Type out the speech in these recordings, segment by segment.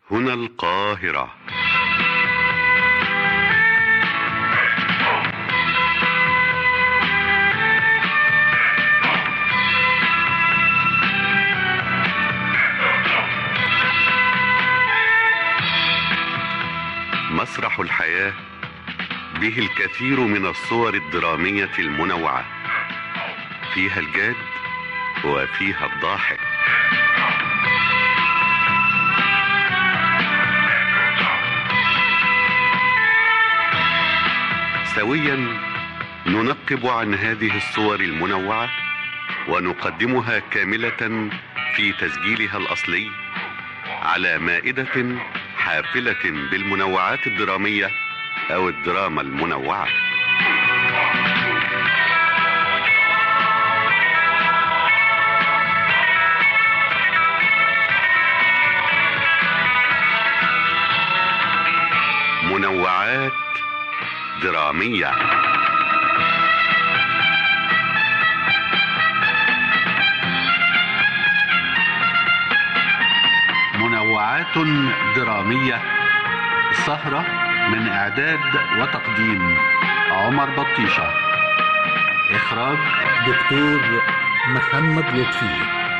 هنا القاهرة مسرح الحياة به الكثير من الصور الدرامية المنوعة فيها الجاد وفيها الضاحك سويا ننقب عن هذه الصور المنوعة ونقدمها كاملة في تسجيلها الأصلي على مائدة حافلة بالمنوعات الدرامية أو الدراما المنوعة منوعات درامية منوعات درامية سهرة من إعداد وتقديم عمر بطيشة إخراج دكتور محمد لطفي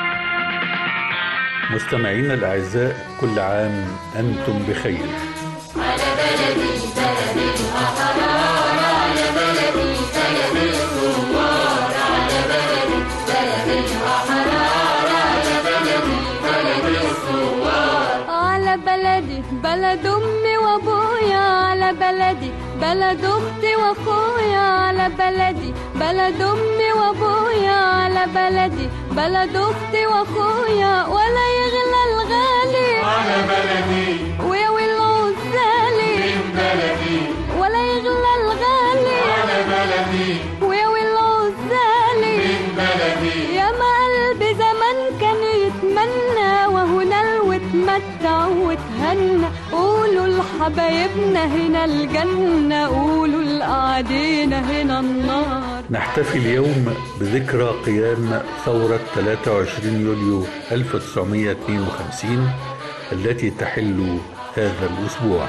مستمعينا الأعزاء كل عام أنتم بخير على بلدي بلدي الحرارة على بلدي بلدي الثوار على بلدي بلدي الحرارة على بلدي بلدي الثوار على بلدي بلد امي وابويا على بلدي بلد اختي واخويا على بلدي بلد امي وابويا على بلدي بلد اختي واخويا ولا يغلى الغالي على بلدي ويا ويل عزالي من بلدي ولا يغلى الغالي على بلدي ويا ويل عزالي من بلدي يا ما قلبي زمان كان يتمنى وهنا واتمتع وتهنى قولوا لحبايبنا هنا الجنة قولوا لقعدينا هنا النار نحتفي اليوم بذكرى قيام ثورة 23 يوليو 1952 التي تحل هذا الأسبوع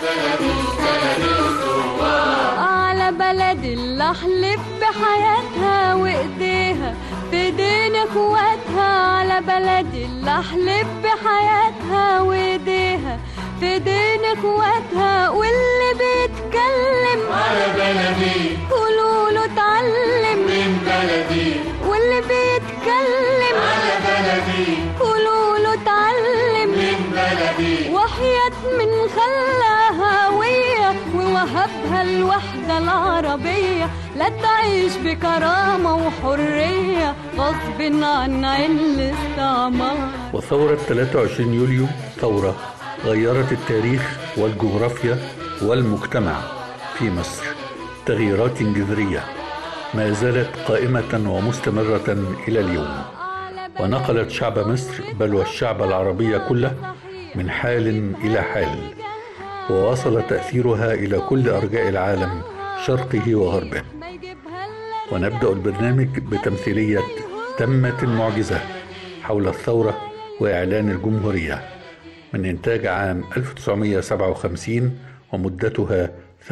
على بلدي اللي احلف بحياتها وايديها في ايدين اخواتها على بلدي اللي احلف بحياتها وايديها في ايدين اخواتها واللي بيتكلم على بلدي قولوا له اتعلم من بلدي واللي بيتكلم على بلدي قولوا له اتعلم من بلدي وحياة من خلاها هوية ووهبها الوحدة العربية لا تعيش بكرامة وحرية غصب عن عين الاستعمار وثورة 23 يوليو ثورة غيرت التاريخ والجغرافيا والمجتمع في مصر تغييرات جذرية ما زالت قائمة ومستمرة إلى اليوم ونقلت شعب مصر بل والشعب العربي كله من حال إلى حال ووصل تأثيرها إلى كل أرجاء العالم شرقه وغربه ونبدأ البرنامج بتمثيلية تمت المعجزة حول الثورة وإعلان الجمهورية من إنتاج عام 1957 ومدتها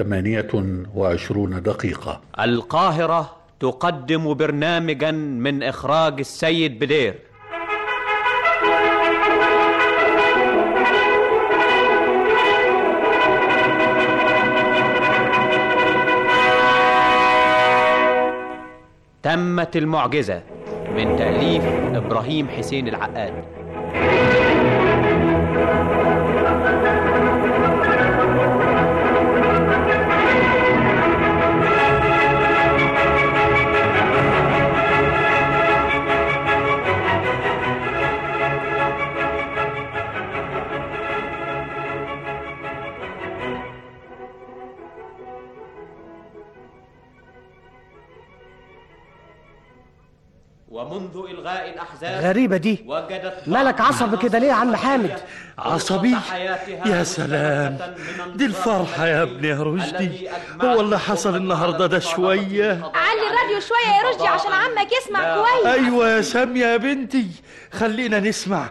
28 دقيقة القاهرة تقدم برنامجا من إخراج السيد بدير تمت المعجزة من تأليف إبراهيم حسين العقاد ومنذ إلغاء الأحزاب غريبة دي وجدت مالك عصبي كده ليه يا عم حامد عصبي يا سلام دي الفرحة يا ابني يا رشدي هو اللي حصل النهاردة ده شوية علي الراديو شوية يا رشدي عشان عمك يسمع كويس أيوة يا سامية يا بنتي خلينا نسمع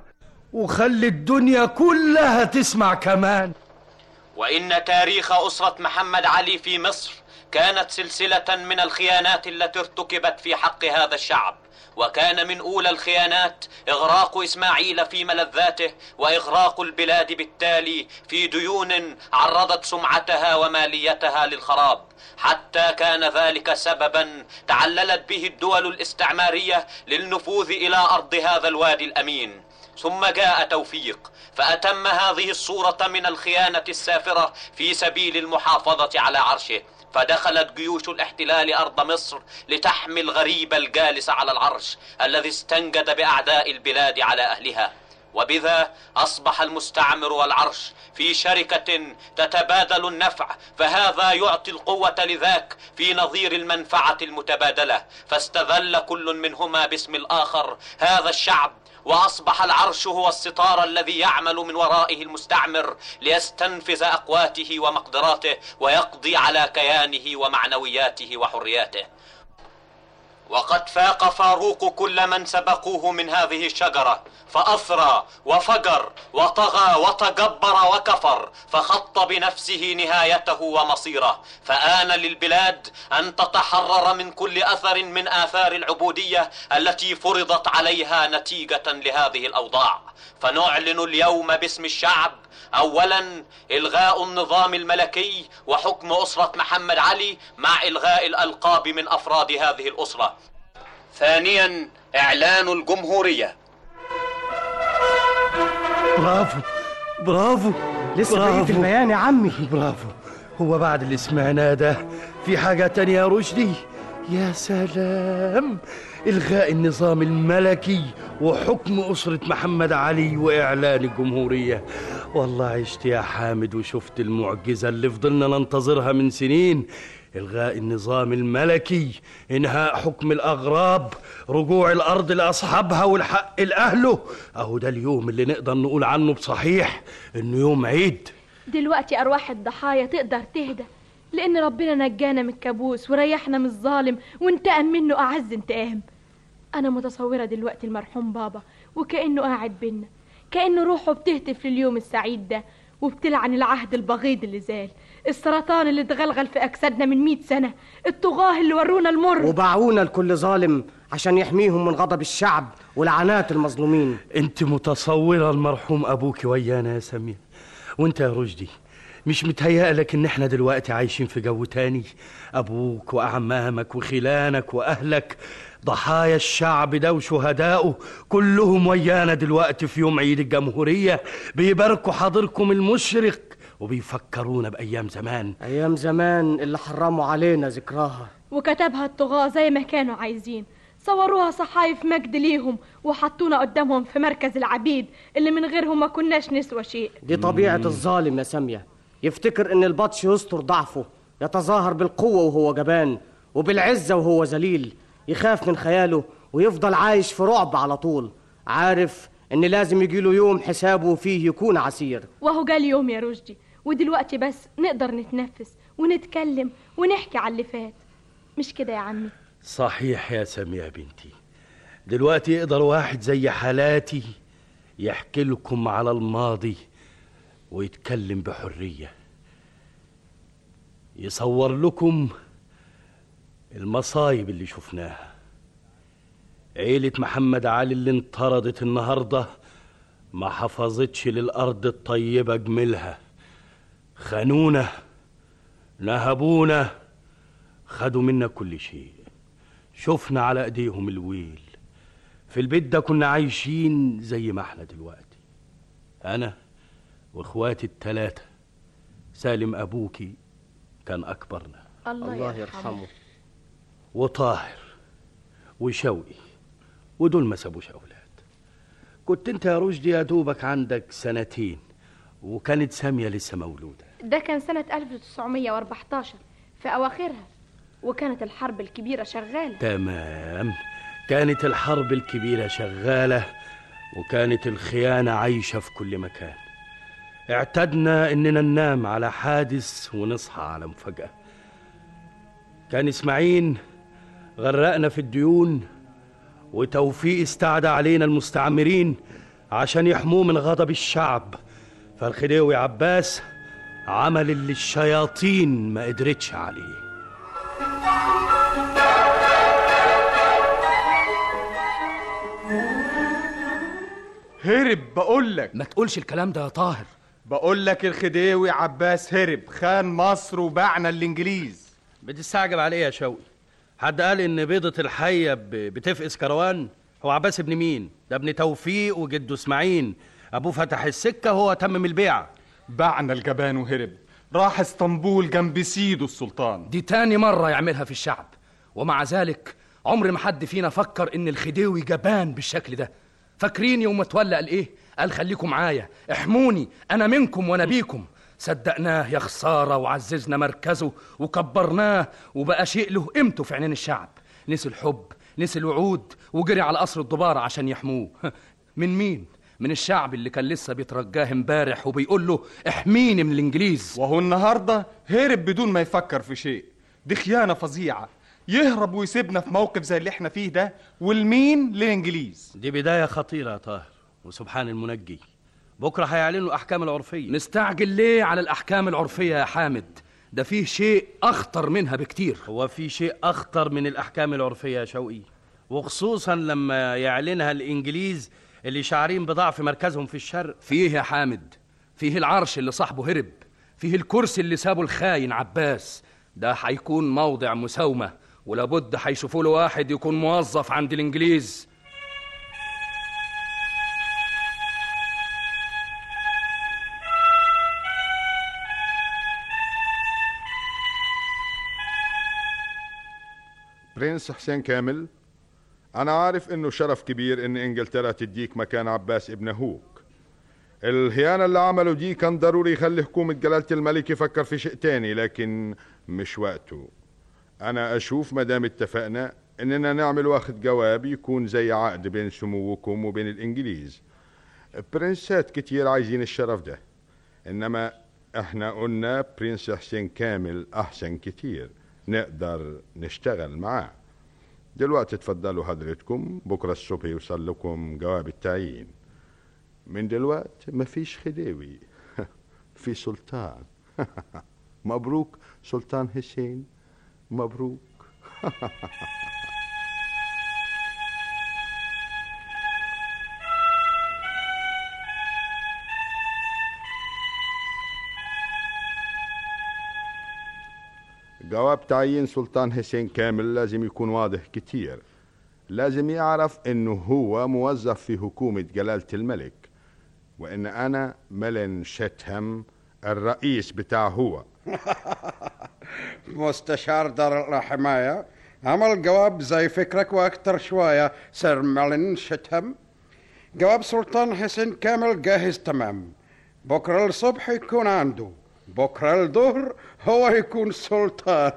وخلي الدنيا كلها تسمع كمان وإن تاريخ أسرة محمد علي في مصر كانت سلسلة من الخيانات التي ارتكبت في حق هذا الشعب وكان من أولى الخيانات إغراق إسماعيل في ملذاته وإغراق البلاد بالتالي في ديون عرضت سمعتها وماليتها للخراب حتى كان ذلك سببا تعللت به الدول الاستعمارية للنفوذ إلى أرض هذا الوادي الأمين ثم جاء توفيق فأتم هذه الصورة من الخيانة السافرة في سبيل المحافظة على عرشه فدخلت جيوش الاحتلال أرض مصر لتحمي الغريب الجالس على العرش الذي استنجد بأعداء البلاد على أهلها وبذا أصبح المستعمر والعرش في شركة تتبادل النفع فهذا يعطي القوة لذاك في نظير المنفعة المتبادلة فاستذل كل منهما باسم الآخر هذا الشعب واصبح العرش هو الستار الذي يعمل من ورائه المستعمر ليستنفذ اقواته ومقدراته ويقضي على كيانه ومعنوياته وحرياته وقد فاق فاروق كل من سبقوه من هذه الشجرة فأثرى وفجر وطغى وتجبر وكفر فخط بنفسه نهايته ومصيره فآن للبلاد أن تتحرر من كل أثر من آثار العبودية التي فرضت عليها نتيجة لهذه الأوضاع فنعلن اليوم باسم الشعب اولا الغاء النظام الملكي وحكم اسره محمد علي مع الغاء الالقاب من افراد هذه الاسره ثانيا اعلان الجمهوريه برافو برافو لسه برافو. بقية البيان يا عمي برافو هو بعد اللي سمعناه ده في حاجة تانية يا رشدي يا سلام إلغاء النظام الملكي وحكم أسرة محمد علي وإعلان الجمهورية والله عشت يا حامد وشفت المعجزة اللي فضلنا ننتظرها من سنين إلغاء النظام الملكي إنهاء حكم الأغراب رجوع الأرض لأصحابها والحق لأهله أهو ده اليوم اللي نقدر نقول عنه بصحيح إنه يوم عيد دلوقتي أرواح الضحايا تقدر تهدى لأن ربنا نجانا من الكابوس وريحنا من الظالم وانتقم منه أعز انتقام أنا متصورة دلوقتي المرحوم بابا وكأنه قاعد بينا كأنه روحه بتهتف لليوم السعيد ده وبتلعن العهد البغيض اللي زال السرطان اللي اتغلغل في أجسادنا من مئة سنة الطغاة اللي ورونا المر وباعونا لكل ظالم عشان يحميهم من غضب الشعب ولعنات المظلومين انت متصورة المرحوم ابوك ويانا يا سمية وانت يا رشدي مش متهيألك ان احنا دلوقتي عايشين في جو تاني ابوك واعمامك وخلانك واهلك ضحايا الشعب ده وشهدائه كلهم ويانا دلوقتي في يوم عيد الجمهورية بيباركوا حاضركم المشرق وبيفكرونا بأيام زمان أيام زمان اللي حرموا علينا ذكراها وكتبها الطغاة زي ما كانوا عايزين صوروها صحايف مجد ليهم وحطونا قدامهم في مركز العبيد اللي من غيرهم ما كناش نسوى شيء دي طبيعة الظالم يا سامية يفتكر ان البطش يستر ضعفه يتظاهر بالقوة وهو جبان وبالعزة وهو ذليل يخاف من خياله ويفضل عايش في رعب على طول عارف ان لازم يجيله يوم حسابه فيه يكون عسير وهو جال يوم يا رشدي ودلوقتي بس نقدر نتنفس ونتكلم ونحكي على اللي فات مش كده يا عمي صحيح يا سمية بنتي دلوقتي يقدر واحد زي حالاتي يحكي لكم على الماضي ويتكلم بحرية يصور لكم المصايب اللي شفناها عيلة محمد علي اللي انطردت النهاردة ما حفظتش للأرض الطيبة جملها خانونا نهبونا خدوا منا كل شيء شفنا على ايديهم الويل في البيت ده كنا عايشين زي ما احنا دلوقتي انا واخواتي التلاتة سالم ابوكي كان اكبرنا الله, الله يرحمه يرحمه وطاهر وشوقي ودول ما سابوش اولاد كنت انت يا رشدي يا دوبك عندك سنتين وكانت سامية لسه مولودة ده كان سنة 1914 في أواخرها وكانت الحرب الكبيرة شغالة تمام كانت الحرب الكبيرة شغالة وكانت الخيانة عايشة في كل مكان اعتدنا اننا ننام على حادث ونصحى على مفاجأة كان اسماعيل غرقنا في الديون وتوفيق استعدى علينا المستعمرين عشان يحموه من غضب الشعب فالخديوي عباس عمل اللي الشياطين ما قدرتش عليه هرب بقول لك ما تقولش الكلام ده يا طاهر بقول لك الخديوي عباس هرب خان مصر وباعنا الانجليز بتستعجب على ايه يا شوقي حد قال ان بيضة الحية ب- بتفقس كروان هو عباس ابن مين ده ابن توفيق وجده اسماعيل ابوه فتح السكة وهو تمم البيعة باعنا الجبان وهرب راح اسطنبول جنب سيده السلطان دي تاني مرة يعملها في الشعب ومع ذلك عمر ما حد فينا فكر ان الخديوي جبان بالشكل ده فاكرين يوم اتولى قال ايه قال خليكم معايا احموني انا منكم وانا بيكم صدقناه يا خسارة وعززنا مركزه وكبرناه وبقى شيء له قيمته في عينين الشعب نسي الحب نسي الوعود وجري على قصر الدبارة عشان يحموه من مين؟ من الشعب اللي كان لسه بيترجاه امبارح وبيقول له احميني من الانجليز وهو النهارده هرب بدون ما يفكر في شيء دي خيانه فظيعه يهرب ويسيبنا في موقف زي اللي احنا فيه ده والمين للانجليز دي بداية خطيرة يا طاهر وسبحان المنجي بكرة هيعلنوا الأحكام العرفية نستعجل ليه على الأحكام العرفية يا حامد ده فيه شيء أخطر منها بكتير هو في شيء أخطر من الأحكام العرفية يا شوقي وخصوصا لما يعلنها الإنجليز اللي شاعرين بضعف مركزهم في الشرق فيه يا حامد فيه العرش اللي صاحبه هرب فيه الكرسي اللي سابه الخاين عباس ده هيكون موضع مساومة ولابد هيشوفوا له واحد يكون موظف عند الإنجليز برنس حسين كامل أنا عارف إنه شرف كبير إن إنجلترا تديك مكان عباس ابن هوك الخيانة اللي عمله دي كان ضروري يخلي حكومة جلالة الملك يفكر في شيء تاني لكن مش وقته أنا أشوف مدام اتفقنا إننا نعمل واخد جواب يكون زي عقد بين سموكم وبين الإنجليز برنسات كتير عايزين الشرف ده إنما إحنا قلنا برنس حسين كامل أحسن كتير نقدر نشتغل معاه دلوقتي تفضلوا حضرتكم بكرة الصبح يوصل لكم جواب التعيين من دلوقتي مفيش خديوي في سلطان مبروك سلطان حسين مبروك جواب تعيين سلطان حسين كامل لازم يكون واضح كتير لازم يعرف انه هو موظف في حكومة جلالة الملك وان انا ملن شتهم الرئيس بتاع هو مستشار دار الحماية عمل جواب زي فكرك واكتر شوية سير مالين شتهم جواب سلطان حسين كامل جاهز تمام بكرة الصبح يكون عنده بكرة الظهر هو يكون سلطان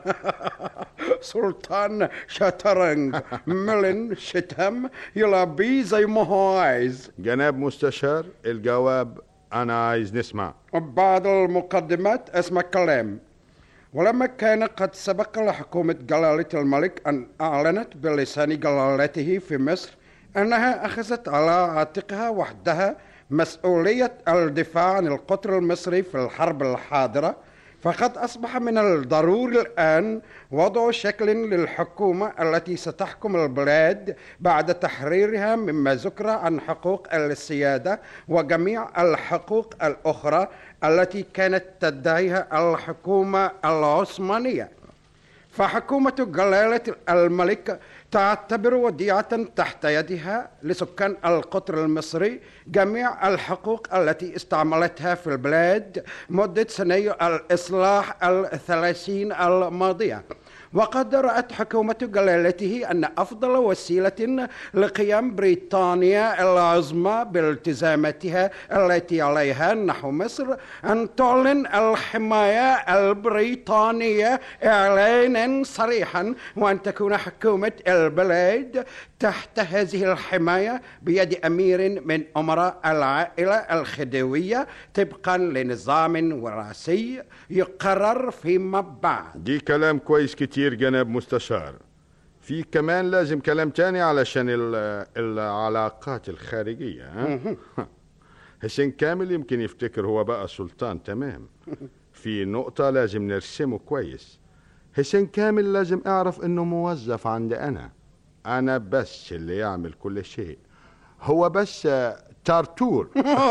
سلطان شطرنج ملن شتهم يلعب بيه زي ما هو عايز جناب مستشار الجواب انا عايز نسمع بعد المقدمات اسمع كلام ولما كان قد سبق لحكومة جلالة الملك أن أعلنت بلسان جلالته في مصر أنها أخذت على عاتقها وحدها مسؤولية الدفاع عن القطر المصري في الحرب الحاضرة فقد أصبح من الضروري الآن وضع شكل للحكومة التي ستحكم البلاد بعد تحريرها مما ذكر عن حقوق السيادة وجميع الحقوق الأخرى التي كانت تدعيها الحكومة العثمانية فحكومة جلالة الملك تعتبر وديعة تحت يدها لسكان القطر المصري جميع الحقوق التي استعملتها في البلاد مدة سني الإصلاح الثلاثين الماضية وقد رأت حكومة جلالته أن أفضل وسيلة لقيام بريطانيا العظمى بالتزاماتها التي عليها نحو مصر أن تعلن الحماية البريطانية إعلانا صريحا وأن تكون حكومة البلاد تحت هذه الحماية بيد أمير من أمراء العائلة الخديوية طبقا لنظام وراثي يقرر فيما بعد دي كلام كويس كتير جناب مستشار في كمان لازم كلام تاني علشان ال- العلاقات الخارجية ها؟ حسين كامل يمكن يفتكر هو بقى سلطان تمام في نقطة لازم نرسمه كويس حسين كامل لازم اعرف انه موظف عند انا انا بس اللي يعمل كل شيء هو بس آه، تارتور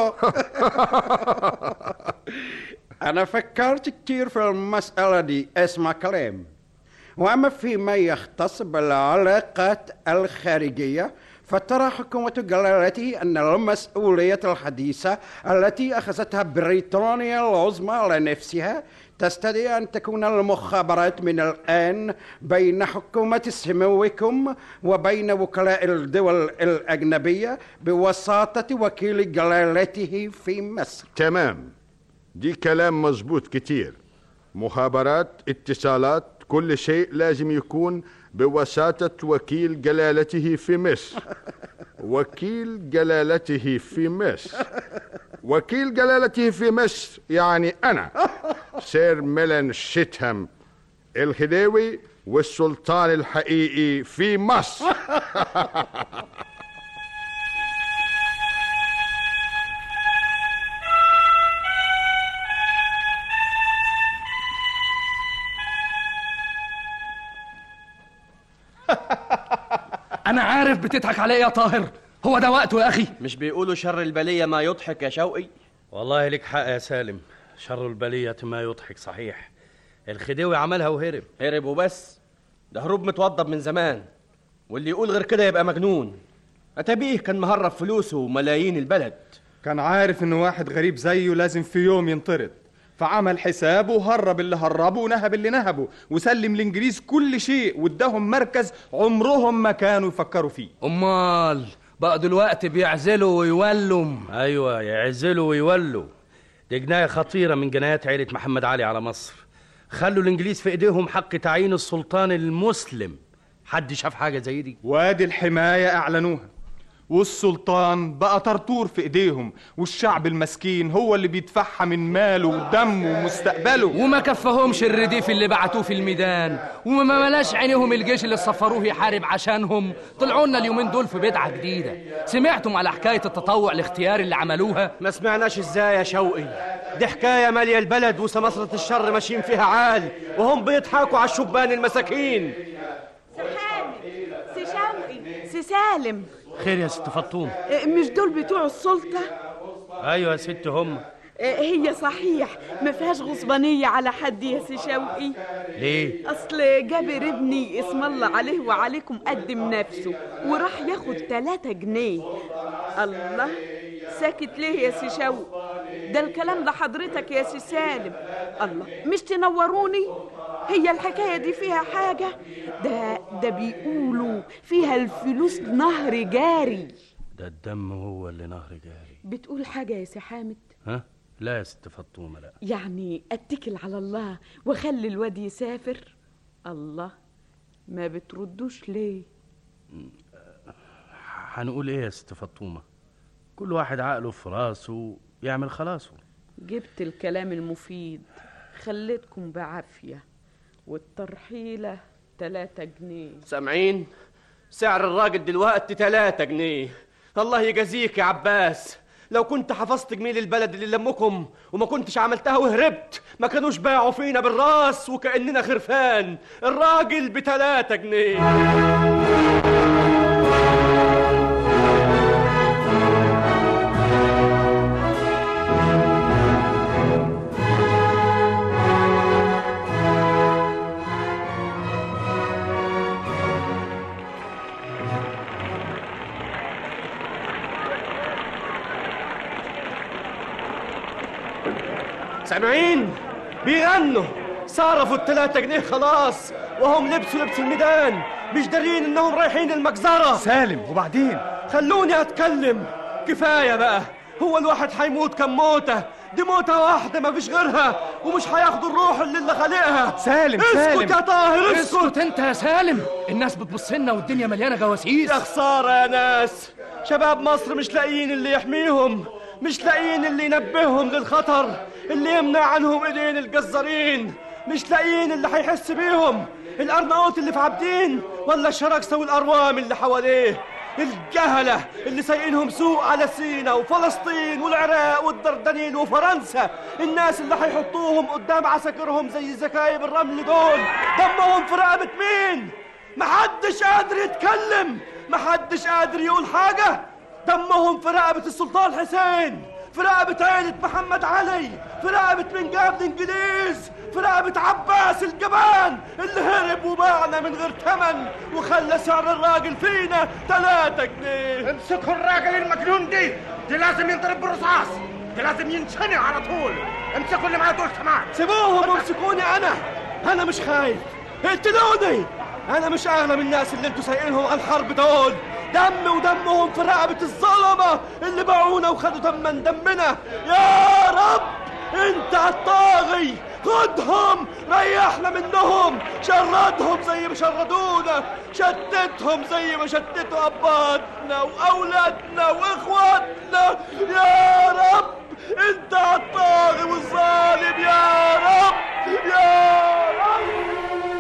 أنا فكرت كتير في المسألة دي اسمع كلام وأما فيما يختص بالعلاقات الخارجية فترى حكومة جلالته أن المسؤولية الحديثة التي أخذتها بريطانيا العظمى على نفسها تستطيع أن تكون المخابرات من الآن بين حكومة سموكم وبين وكلاء الدول الأجنبية بواسطة وكيل جلالته في مصر تمام دي كلام مظبوط كتير مخابرات اتصالات كل شيء لازم يكون بوساطة وكيل جلالته في مصر وكيل جلالته في مصر وكيل جلالته في مصر يعني أنا سير ميلان شيتهام الخديوي والسلطان الحقيقي في مصر انا عارف بتضحك عليا يا طاهر هو ده وقته يا اخي مش بيقولوا شر البلية ما يضحك يا شوقي والله لك حق يا سالم شر البلية ما يضحك صحيح الخديوي عملها وهرب هرب وبس ده هروب متوضب من زمان واللي يقول غير كده يبقى مجنون أتبيه كان مهرب فلوسه وملايين البلد كان عارف إن واحد غريب زيه لازم في يوم ينطرد فعمل حسابه وهرب اللي هربه ونهب اللي نهبه وسلم الإنجليز كل شيء واداهم مركز عمرهم ما كانوا يفكروا فيه امال بقى دلوقتي بيعزلوا ويولوا ايوه يعزلوا ويولوا دي جنايه خطيره من جنايات عيله محمد علي على مصر خلوا الانجليز في ايديهم حق تعيين السلطان المسلم حد شاف حاجه زي دي وادي الحماية أعلنوها والسلطان بقى طرطور في ايديهم والشعب المسكين هو اللي بيدفعها من ماله ودمه ومستقبله وما كفهمش الرديف اللي بعتوه في الميدان وما ملاش عينيهم الجيش اللي صفروه يحارب عشانهم طلعوا لنا اليومين دول في بدعه جديده سمعتم على حكايه التطوع الاختياري اللي عملوها ما سمعناش ازاي يا شوقي دي حكاية مالية البلد وسمسرة الشر ماشيين فيها عال وهم بيضحكوا على الشبان المساكين سي شوقي سي سالم خير يا ست فطوم إيه، مش دول بتوع السلطة ايوه يا ست هم إيه، هي صحيح ما فيهاش غصبانية على حد يا سي شوقي ليه أصل جابر ابني اسم الله عليه وعليكم قدم نفسه وراح ياخد تلاتة جنيه الله ساكت ليه يا سي شوقي ده الكلام ده حضرتك يا سي سالم الله مش تنوروني هي الحكاية دي فيها حاجة ده ده بيقولوا فيها الفلوس نهر جاري ده الدم هو اللي نهر جاري بتقول حاجة يا سي حامد ها لا يا ست فطومه لا يعني اتكل على الله واخلي الواد يسافر الله ما بتردوش ليه هنقول ايه يا ست فطومه كل واحد عقله في راسه يعمل خلاصه جبت الكلام المفيد خليتكم بعافية والترحيلة تلاتة جنيه سامعين سعر الراجل دلوقتي تلاتة جنيه الله يجازيك يا عباس لو كنت حفظت جميل البلد اللي لمكم وما كنتش عملتها وهربت ما كانوش باعوا فينا بالراس وكأننا خرفان الراجل بتلاتة جنيه سامعين بيغنوا صرفوا التلاتة جنيه خلاص وهم لبسوا لبس الميدان مش دارين انهم رايحين المجزرة سالم وبعدين خلوني اتكلم كفاية بقى هو الواحد هيموت كم موتة دي موتة واحدة مفيش غيرها ومش هياخدوا الروح اللي اللي خالقها سالم اسكت سالم يا طاهر اسكت اسكت انت يا سالم الناس بتبص لنا والدنيا مليانه جواسيس يا خسارة يا ناس شباب مصر مش لاقيين اللي يحميهم مش لاقيين اللي ينبههم للخطر اللي يمنع عنهم ايدين الجزارين مش لاقيين اللي هيحس بيهم الأرناؤوط اللي في عابدين ولا الشراكسة والأروام اللي حواليه الجهلة اللي سايقينهم سوق على سينا وفلسطين والعراق والدردنين وفرنسا الناس اللي هيحطوهم قدام عساكرهم زي زكايب الرمل دول دمهم في رقبة مين محدش قادر يتكلم محدش قادر يقول حاجة دمهم في رقبة السلطان حسين في رقبة عيلة محمد علي في رقبة من جاب الإنجليز في رقبة عباس الجبان اللي هرب وباعنا من غير تمن وخلى سعر الراجل فينا تلاتة جنيه امسكوا الراجل المجنون دي دي لازم ينضرب بالرصاص دي لازم ينشنق على طول امسكوا اللي معاه دول كمان سيبوهم وامسكوني أنا أنا مش خايف اقتلوني أنا مش أغلى من الناس اللي انتوا سايقينهم على الحرب دول دم ودمهم في رقبة الظلمة اللي باعونا وخدوا دم دمنا يا رب انت الطاغي خدهم ريحنا منهم شردهم زي ما شردونا شتتهم زي ما شتتوا اباتنا واولادنا واخواتنا يا رب انت الطاغي والظالم يا رب يا رب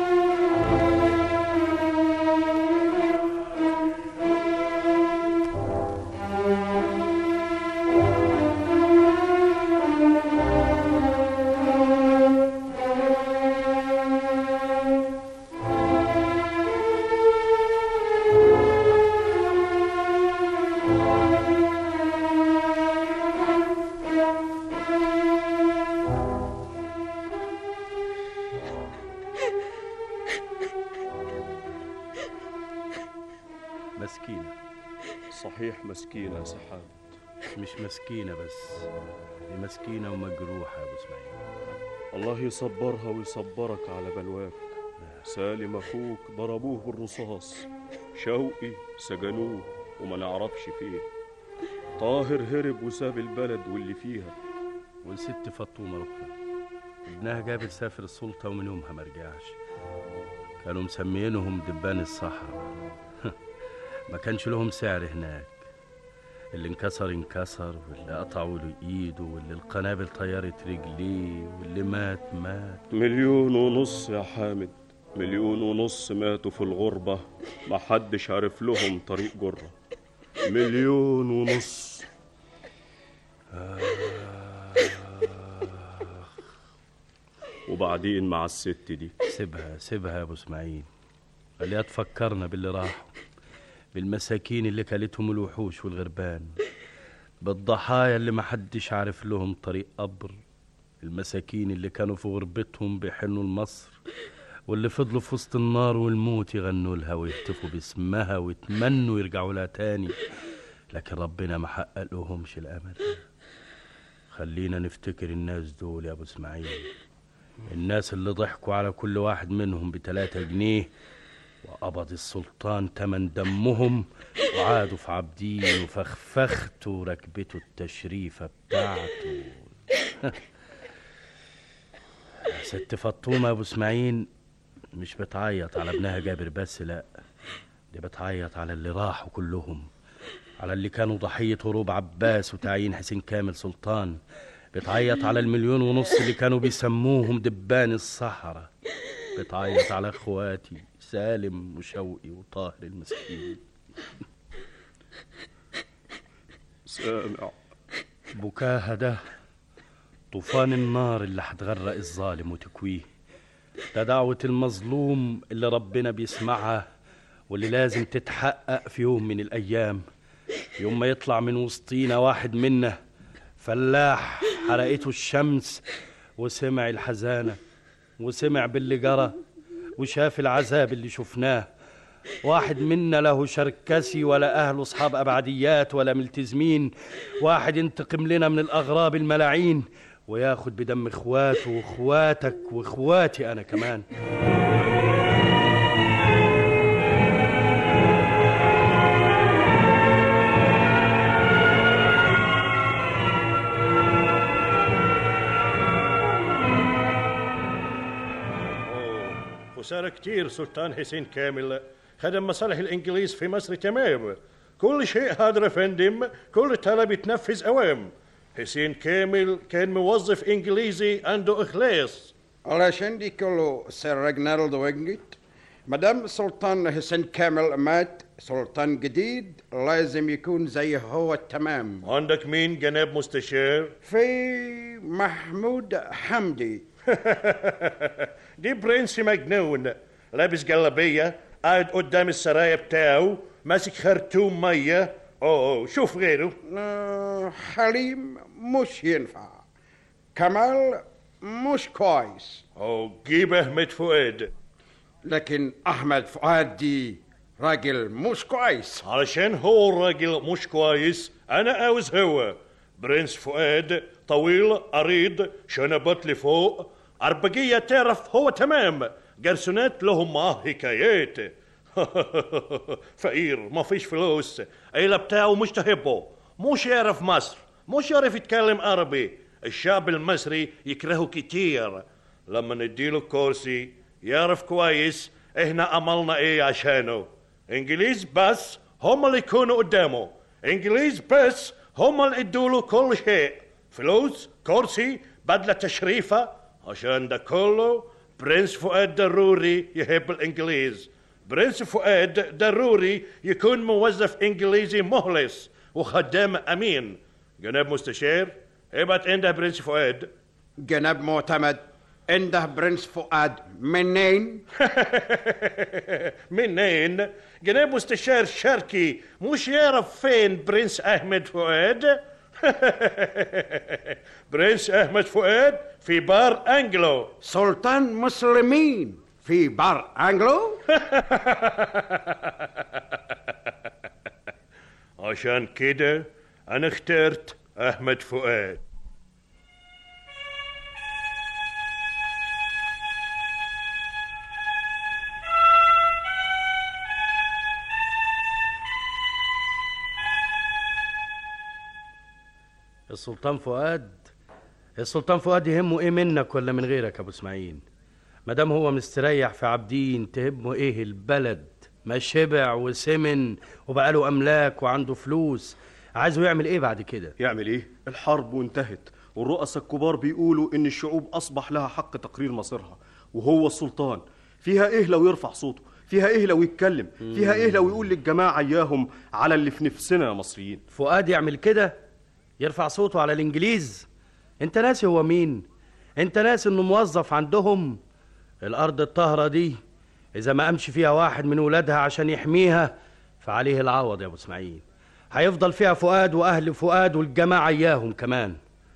مسكينة صحيح مسكينة يا سحاب مش مسكينة بس دي مسكينة ومجروحة يا أبو إسماعيل الله يصبرها ويصبرك على بلواك سالم أخوك ضربوه بالرصاص شوقي سجنوه وما نعرفش فيه طاهر هرب وساب البلد واللي فيها والست فطومة رخرة ابنها جابر سافر السلطة ومن يومها ما رجعش كانوا مسمينهم دبان الصحراء ما كانش لهم سعر هناك اللي انكسر انكسر واللي قطعوا له ايده واللي القنابل طيرت رجليه واللي مات مات مليون ونص يا حامد مليون ونص ماتوا في الغربة ما حدش عارف لهم طريق جرة مليون ونص وبعدين مع الست دي سيبها سيبها يا ابو اسماعيل خليها تفكرنا باللي راحوا بالمساكين اللي كلتهم الوحوش والغربان بالضحايا اللي محدش عارف لهم طريق قبر المساكين اللي كانوا في غربتهم بيحنوا لمصر واللي فضلوا في وسط النار والموت يغنوا لها ويهتفوا باسمها ويتمنوا يرجعوا لها تاني لكن ربنا ما حقق لهمش الامل خلينا نفتكر الناس دول يا ابو اسماعيل الناس اللي ضحكوا على كل واحد منهم بتلاتة جنيه وقبض السلطان تمن دمهم وعادوا في عابدين وفخفخته وركبته التشريفة بتاعته ست فطومة أبو إسماعيل مش بتعيط على ابنها جابر بس لا دي بتعيط على اللي راحوا كلهم على اللي كانوا ضحية هروب عباس وتعيين حسين كامل سلطان بتعيط على المليون ونص اللي كانوا بيسموهم دبان الصحراء بتعيط على اخواتي سالم وشوقي وطاهر المسكين سامع بكاها ده طوفان النار اللي هتغرق الظالم وتكويه ده دعوة المظلوم اللي ربنا بيسمعها واللي لازم تتحقق في يوم من الأيام يوم ما يطلع من وسطينا واحد منا فلاح حرقته الشمس وسمع الحزانة وسمع باللي جرى وشاف العذاب اللي شفناه واحد منا له شركسي ولا أهله أصحاب أبعديات ولا ملتزمين واحد ينتقم لنا من الأغراب الملاعين وياخد بدم إخواته وإخواتك وإخواتي أنا كمان خسارة كتير سلطان حسين كامل خدم مصالح الإنجليز في مصر تمام كل شيء هذا يا فندم كل طلب يتنفذ أوام حسين كامل كان موظف إنجليزي عنده إخلاص علشان دي كله سير ريجنالدو وينجيت مدام سلطان حسين كامل مات سلطان جديد لازم يكون زي هو تمام عندك مين جناب مستشار؟ في محمود حمدي دي برنس مجنون لابس جلابية قاعد قدام السرايا بتاعه ماسك خرطوم مية اوه شوف غيره آه، حليم مش ينفع كمال مش كويس اوه جيب احمد فؤاد لكن احمد فؤاد دي راجل مش كويس علشان هو الراجل مش كويس انا عاوز هو برنس فؤاد طويل عريض شنبات لفوق عربجية تعرف هو تمام جرسونات لهم معاه حكايات فقير ما فيش فلوس عيلة بتاعه مش تحبه مش يعرف مصر مش يعرف يتكلم عربي الشعب المصري يكرهه كتير لما نديله كرسي يعرف كويس احنا عملنا ايه عشانه انجليز بس هم اللي يكونوا قدامه انجليز بس هم اللي ادوله كل شيء فلوس كرسي بدلة تشريفة عشان ده كله برنس فؤاد ضروري يحب الانجليز برنس فؤاد ضروري يكون موظف انجليزي مخلص وخدام امين جناب مستشار ابعت عنده برنس فؤاد جناب معتمد عنده برنس فؤاد منين منين جناب مستشار شركي مش يعرف فين برنس احمد فؤاد برنس احمد فؤاد في بار انجلو سلطان مسلمين في بار انجلو عشان كده انا اخترت احمد فؤاد السلطان فؤاد السلطان فؤاد يهمه ايه منك ولا من غيرك يا ابو اسماعيل ما دام هو مستريح في عابدين تهمه ايه البلد ما شبع وسمن وبقى له املاك وعنده فلوس عايزه يعمل ايه بعد كده يعمل ايه الحرب وانتهت والرؤساء الكبار بيقولوا ان الشعوب اصبح لها حق تقرير مصيرها وهو السلطان فيها ايه لو يرفع صوته فيها ايه لو يتكلم فيها ايه لو يقول للجماعه اياهم على اللي في نفسنا يا مصريين فؤاد يعمل كده يرفع صوته على الانجليز انت ناسي هو مين انت ناسي انه موظف عندهم الارض الطاهره دي اذا ما قامش فيها واحد من ولادها عشان يحميها فعليه العوض يا ابو اسماعيل هيفضل فيها فؤاد واهل فؤاد والجماعه اياهم كمان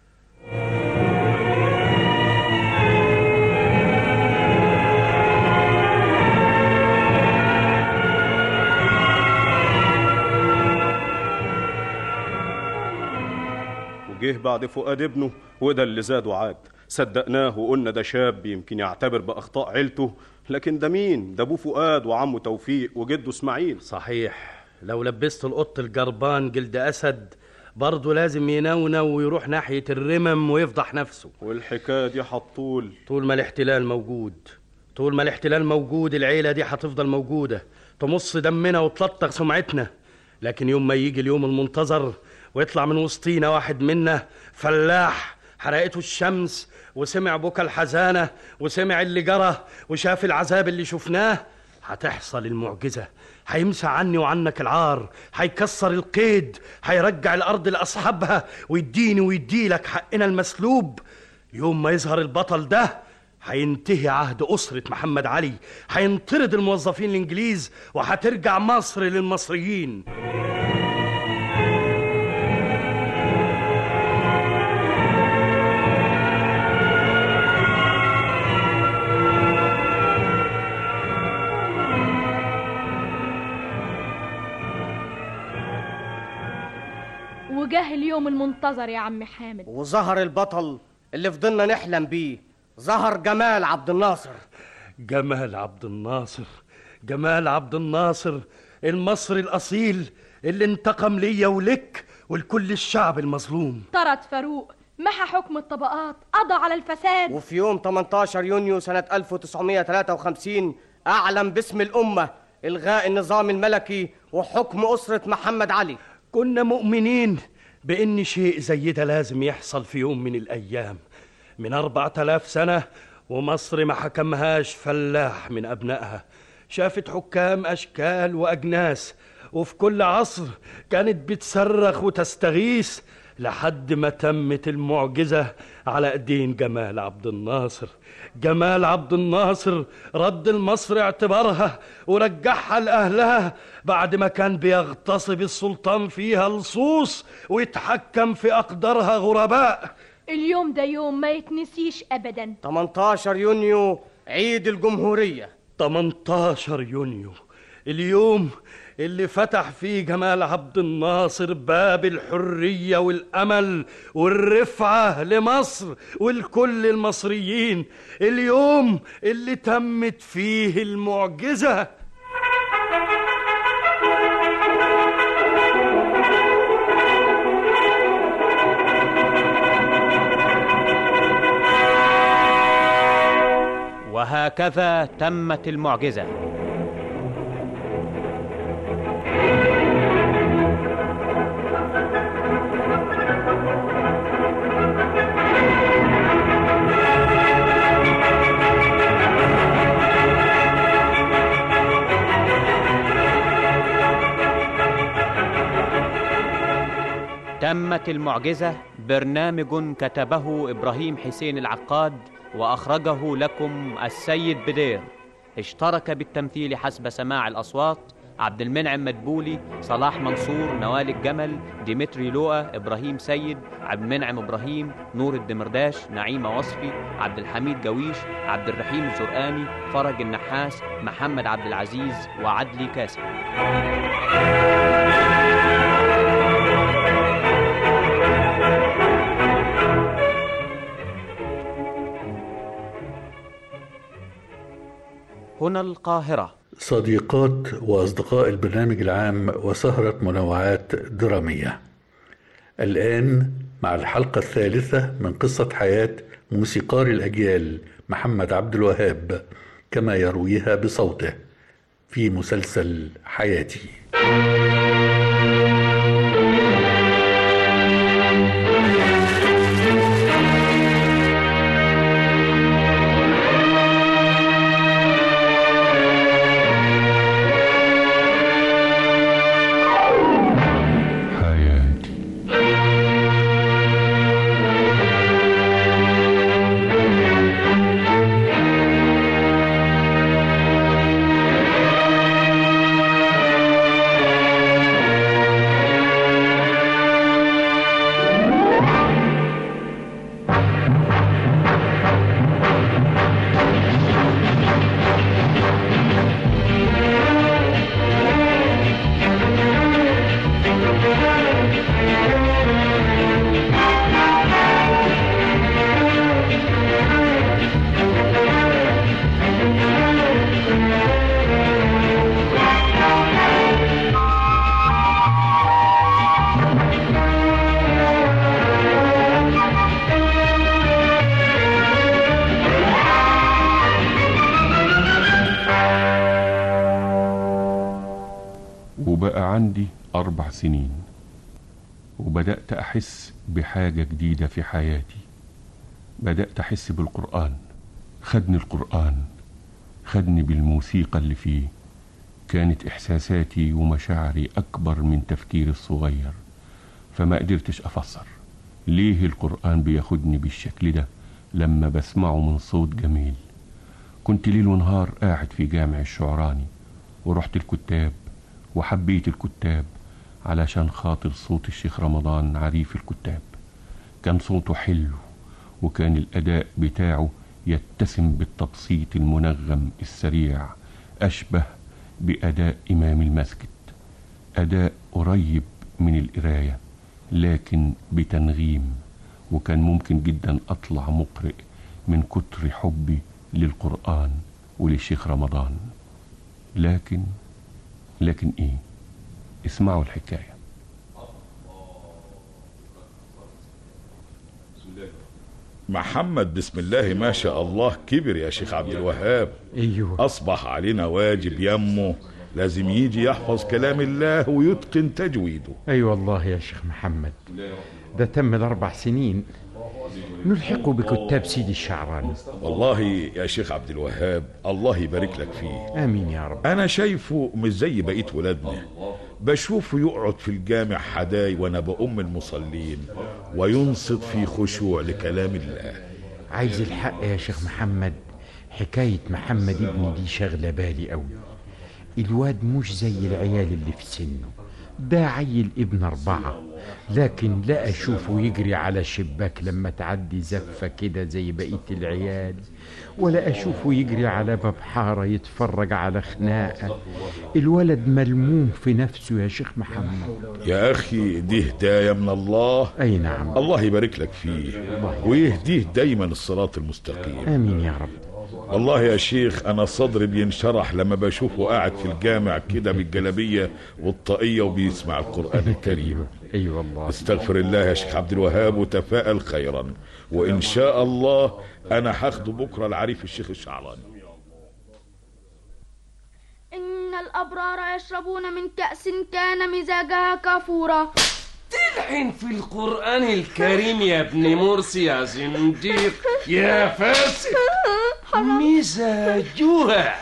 وجه بعد فؤاد ابنه وده اللي زاد وعاد صدقناه وقلنا ده شاب يمكن يعتبر باخطاء عيلته لكن ده مين ده ابوه فؤاد وعمه توفيق وجده اسماعيل صحيح لو لبست القط الجربان جلد اسد برضه لازم ينونو ويروح ناحيه الرمم ويفضح نفسه والحكايه دي هتطول طول ما الاحتلال موجود طول ما الاحتلال موجود العيله دي هتفضل موجوده تمص دمنا وتلطخ سمعتنا لكن يوم ما يجي اليوم المنتظر ويطلع من وسطينا واحد منا فلاح حرقته الشمس وسمع بكى الحزانه وسمع اللي جرى وشاف العذاب اللي شفناه هتحصل المعجزه هيمسح عني وعنك العار هيكسر القيد هيرجع الارض لاصحابها ويديني ويديلك حقنا المسلوب يوم ما يظهر البطل ده هينتهي عهد أسرة محمد علي هينطرد الموظفين الإنجليز وهترجع مصر للمصريين وجاه اليوم المنتظر يا عم حامد وظهر البطل اللي فضلنا نحلم بيه ظهر جمال عبد الناصر جمال عبد الناصر جمال عبد الناصر المصري الأصيل اللي انتقم ليا ولك ولكل الشعب المظلوم طرد فاروق محى حكم الطبقات قضى على الفساد وفي يوم 18 يونيو سنة 1953 أعلن باسم الأمة إلغاء النظام الملكي وحكم أسرة محمد علي كنا مؤمنين بإن شيء زي ده لازم يحصل في يوم من الأيام من أربعة آلاف سنة ومصر ما حكمهاش فلاح من أبنائها شافت حكام أشكال وأجناس وفي كل عصر كانت بتصرخ وتستغيث لحد ما تمت المعجزة على ايدين جمال عبد الناصر جمال عبد الناصر رد لمصر اعتبارها ورجعها لأهلها بعد ما كان بيغتصب السلطان فيها لصوص ويتحكم في أقدارها غرباء اليوم ده يوم ما يتنسيش ابدا 18 يونيو عيد الجمهورية 18 يونيو اليوم اللي فتح فيه جمال عبد الناصر باب الحرية والأمل والرفعة لمصر ولكل المصريين اليوم اللي تمت فيه المعجزة وهكذا تمت المعجزة تمت المعجزة برنامج كتبه إبراهيم حسين العقاد وأخرجه لكم السيد بدير اشترك بالتمثيل حسب سماع الأصوات عبد المنعم مدبولي صلاح منصور نوال الجمل ديمتري لؤى إبراهيم سيد عبد المنعم إبراهيم نور الدمرداش نعيمة وصفي عبد الحميد جويش عبد الرحيم الزرقاني فرج النحاس محمد عبد العزيز وعدلي كاسم هنا القاهرة صديقات وأصدقاء البرنامج العام وسهرة منوعات درامية الآن مع الحلقة الثالثة من قصة حياة موسيقار الأجيال محمد عبد الوهاب كما يرويها بصوته في مسلسل حياتي وبقى عندي أربع سنين وبدأت أحس بحاجة جديدة في حياتي بدأت أحس بالقرآن خدني القرآن خدني بالموسيقى اللي فيه كانت إحساساتي ومشاعري أكبر من تفكيري الصغير فما قدرتش أفسر ليه القرآن بياخدني بالشكل ده لما بسمعه من صوت جميل كنت ليل ونهار قاعد في جامع الشعراني ورحت الكتاب وحبيت الكتاب علشان خاطر صوت الشيخ رمضان عريف الكتاب كان صوته حلو وكان الأداء بتاعه يتسم بالتبسيط المنغم السريع أشبه بأداء إمام المسجد أداء قريب من القراية لكن بتنغيم وكان ممكن جدا أطلع مقرئ من كتر حبي للقرآن وللشيخ رمضان لكن لكن ايه اسمعوا الحكايه محمد بسم الله ما شاء الله كبر يا شيخ عبد الوهاب ايوه اصبح علينا واجب يمه لازم يجي يحفظ كلام الله ويتقن تجويده اي أيوة والله يا شيخ محمد ده تم الاربع سنين نلحقه بكتاب سيدي الشعراني والله يا شيخ عبد الوهاب الله يبارك لك فيه آمين يا رب انا شايفه مش زي بقيه ولادنا بشوفه يقعد في الجامع حداي وانا بأم المصلين وينصت في خشوع لكلام الله عايز الحق يا شيخ محمد حكاية محمد ابني دي شغلة بالي قوي الواد مش زي العيال اللي في سنه ده عيل ابن أربعة لكن لا أشوفه يجري على شباك لما تعدي زفة كده زي بقية العيال ولا أشوفه يجري على باب حارة يتفرج على خناقة الولد ملموم في نفسه يا شيخ محمد يا اخي دي هدايه من الله اي نعم الله يبارك لك فيه ويهديه دايما الصراط المستقيم آمين يا رب والله يا شيخ انا صدري بينشرح لما بشوفه قاعد في الجامع كده بالجلابيه والطاقيه وبيسمع القران الكريم اي والله استغفر الله يا شيخ عبد الوهاب وتفائل خيرا وان شاء الله انا هاخده بكره العريف الشيخ الشعراني إن الأبرار يشربون من كأس كان مزاجها كافورا تلحن في القرآن الكريم يا ابن مرسي يا زنديق يا فاسق مزاجها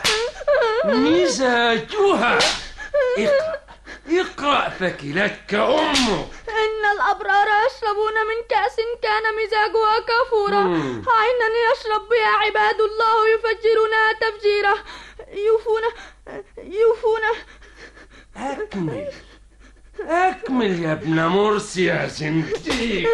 مزاجها اقرأ اقرأ فكلتك أمك إن الأبرار يشربون من كأس كان مزاجها كافورا مم. عينا يشرب بها عباد الله يفجرونها تفجيرا يوفون يوفون أكمل أكمل يا ابن مرسي يا زنديق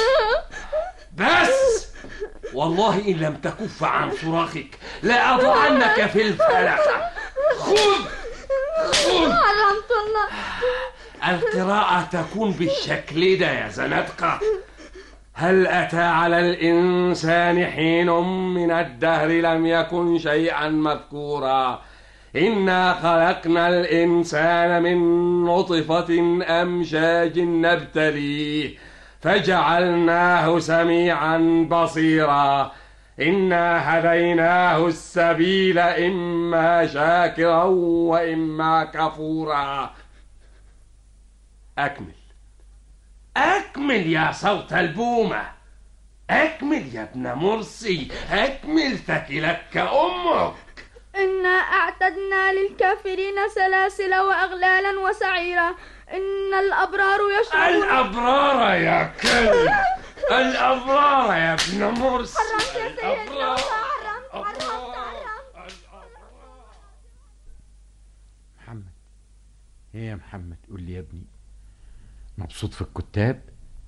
بس والله إن لم تكف عن صراخك لأضعنك في الفلك خذ خذ حرمت الله القراءة تكون بالشكل ده يا زنادقة هل أتى على الإنسان حين من الدهر لم يكن شيئا مذكورا إنا خلقنا الإنسان من نطفة أمشاج نبتليه فجعلناه سميعا بصيرا إنا هديناه السبيل إما شاكرا وإما كفورا أكمل أكمل يا صوت البومة أكمل يا ابن مرسي أكمل ثكلتك أمك إنا أعتدنا للكافرين سلاسل وأغلالا وسعيرا إن الأبرار يشربون الأبرار يا كلب الأبرار يا ابن مرسي حرمت يا سيدي الأبرار حرمت حرمت محمد ايه يا محمد قول لي يا ابني مبسوط في الكتاب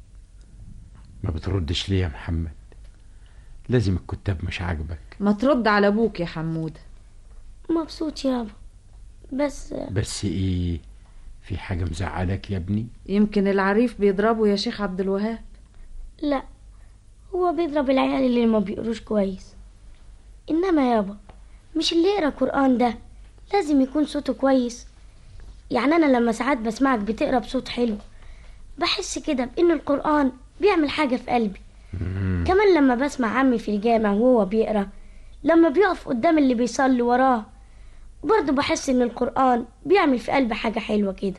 ما بتردش ليه يا محمد لازم الكتاب مش عاجبك ما ترد على ابوك يا حمود مبسوط يابا بس بس ايه في حاجة مزعلك يا ابني يمكن العريف بيضربه يا شيخ عبد الوهاب لا هو بيضرب العيال اللي ما بيقروش كويس انما يابا مش اللي يقرا قران ده لازم يكون صوته كويس يعني انا لما ساعات بسمعك بتقرا بصوت حلو بحس كده بان القران بيعمل حاجه في قلبي كمان لما بسمع عمي في الجامع وهو بيقرا لما بيقف قدام اللي بيصلي وراه برضه بحس ان القران بيعمل في قلبي حاجه حلوه كده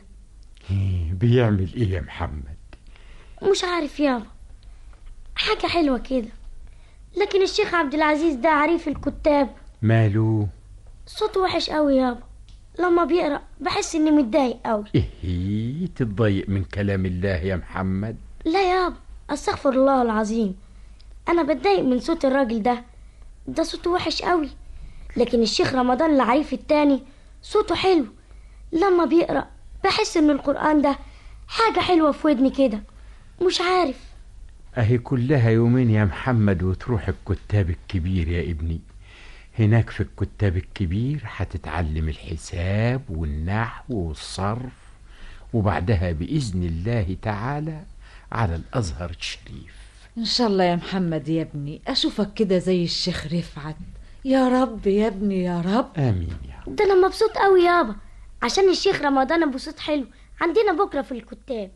بيعمل ايه يا محمد مش عارف يابا حاجه حلوه كده لكن الشيخ عبد العزيز ده عريف الكتاب ماله صوته وحش قوي يابا لما بيقرا بحس اني متضايق قوي ايه تتضايق من كلام الله يا محمد لا يابا استغفر الله العظيم انا بتضايق من صوت الراجل ده ده صوته وحش قوي لكن الشيخ رمضان العريف التاني صوته حلو لما بيقرا بحس ان القران ده حاجه حلوه في ودني كده مش عارف اهي كلها يومين يا محمد وتروح الكتاب الكبير يا ابني هناك في الكتاب الكبير هتتعلم الحساب والنحو والصرف وبعدها بإذن الله تعالى على الأزهر الشريف ان شاء الله يا محمد يا ابني اشوفك كده زي الشيخ رفعت يا رب يا ابني يا رب آمين ده انا مبسوط قوي يابا عشان الشيخ رمضان ابو صوت حلو عندنا بكره في الكتاب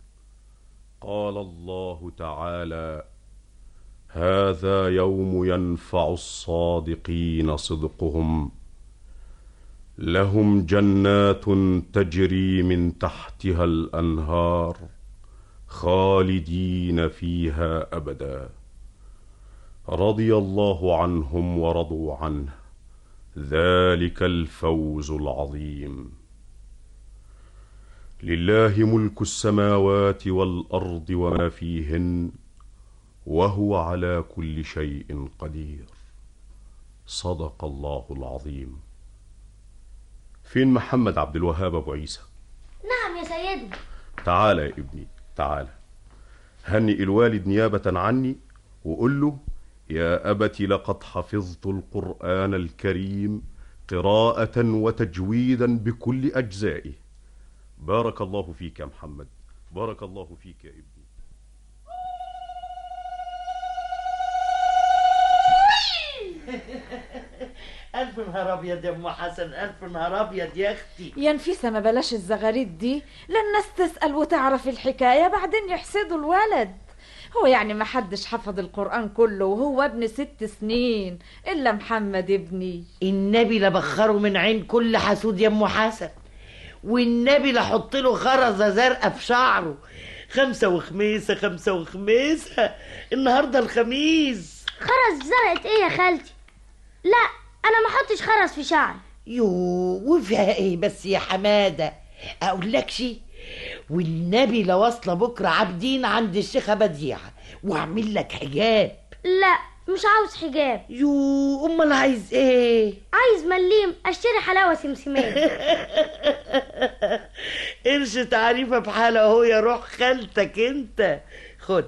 قال الله تعالى هذا يوم ينفع الصادقين صدقهم لهم جنات تجري من تحتها الانهار خالدين فيها ابدا رضي الله عنهم ورضوا عنه ذلك الفوز العظيم لله ملك السماوات والارض وما فيهن وهو على كل شيء قدير صدق الله العظيم فين محمد عبد الوهاب ابو عيسى نعم يا سيدنا تعال يا ابني تعال هنئ الوالد نيابة عني وقل له يا أبت لقد حفظت القرآن الكريم قراءة وتجويدا بكل أجزائه بارك الله فيك يا محمد بارك الله فيك يا ابني ألف نهار أبيض يا أم حسن ألف نهار أبيض يا أختي يا نفيسة ما بلاش الزغاريد دي لا الناس تسأل وتعرف الحكاية بعدين يحسدوا الولد هو يعني ما حدش حفظ القرآن كله وهو ابن ست سنين إلا محمد ابني النبي لبخره من عين كل حسود يا أم حسن والنبي لحط له خرزة زرقاء في شعره خمسة وخميسة خمسة وخميسة النهاردة الخميس خرز زرقت ايه يا خالتي لا انا ما احطش خرز في شعري يو وفيها ايه بس يا حمادة اقول لك شي والنبي لواصلة بكرة عابدين عند الشيخة بديعة واعمل لك حجاب لا مش عاوز حجاب يو امال عايز ايه عايز مليم اشتري حلاوه سمسميه قرش تعريفه بحالة اهو يا روح خالتك انت خد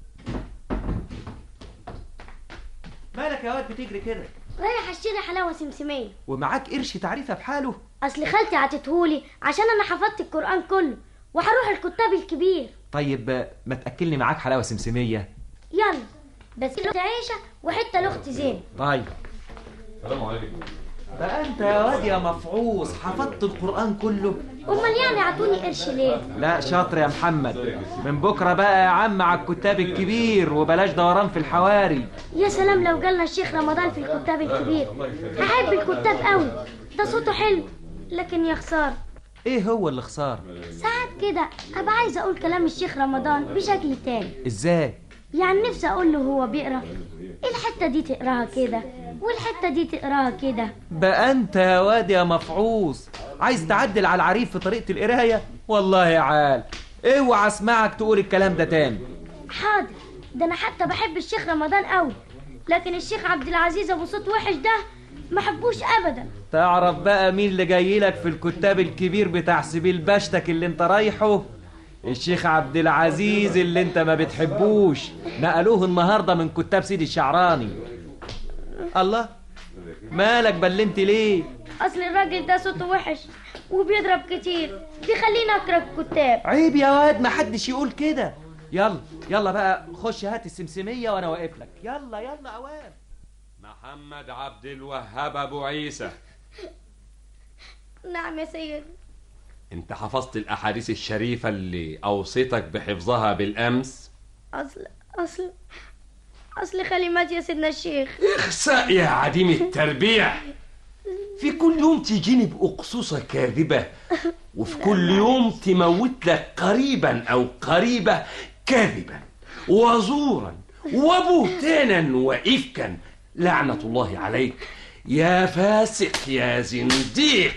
مالك يا واد بتجري كده رايح اشتري حلاوه سمسميه ومعاك قرش تعريفه بحاله اصل خالتي عطتهولي عشان انا حفظت القران كله وهروح الكتاب الكبير طيب ما تاكلني معاك حلاوه سمسميه يلا بس لاختي عيشه وحته لاختي زين طيب السلام عليكم بقى انت يا واد يا مفعوص حفظت القران كله امال يعني عطوني قرش ليه لا شاطر يا محمد من بكره بقى يا عم على الكتاب الكبير وبلاش دوران في الحواري يا سلام لو جالنا الشيخ رمضان في الكتاب الكبير هحب الكتاب قوي ده صوته حلو لكن يا خساره ايه هو اللي خسار ساعات كده ابقى عايزه اقول كلام الشيخ رمضان بشكل تاني ازاي يعني نفسي اقول له هو بيقرا الحته دي تقراها كده والحته دي تقراها كده بقى انت يا واد يا مفعوص عايز تعدل على العريف في طريقه القرايه والله يا عال اوعى اسمعك تقول الكلام ده تاني حاضر ده انا حتى بحب الشيخ رمضان قوي لكن الشيخ عبد العزيز ابو صوت وحش ده ما حبوش ابدا تعرف بقى مين اللي جاي لك في الكتاب الكبير بتاع سبيل بشتك اللي انت رايحه الشيخ عبد العزيز اللي انت ما بتحبوش نقلوه النهارده من كتاب سيدي الشعراني الله مالك بلمت ليه اصل الراجل ده صوته وحش وبيضرب كتير بيخليني اكره الكتاب عيب يا واد ما حدش يقول كده يلا يلا بقى خش هات السمسميه وانا واقف لك يلا يلا اوام محمد عبد الوهاب ابو عيسى نعم يا سيدي انت حفظت الاحاديث الشريفه اللي اوصيتك بحفظها بالامس اصل اصل اصل خالي مات يا سيدنا الشيخ اخسأ يا عديم التربيع في كل يوم تجيني بأقصوصة كاذبة وفي كل يوم تموت لك قريبا أو قريبة كاذبا وزورا وبهتانا وإفكا لعنة الله عليك يا فاسق يا زنديق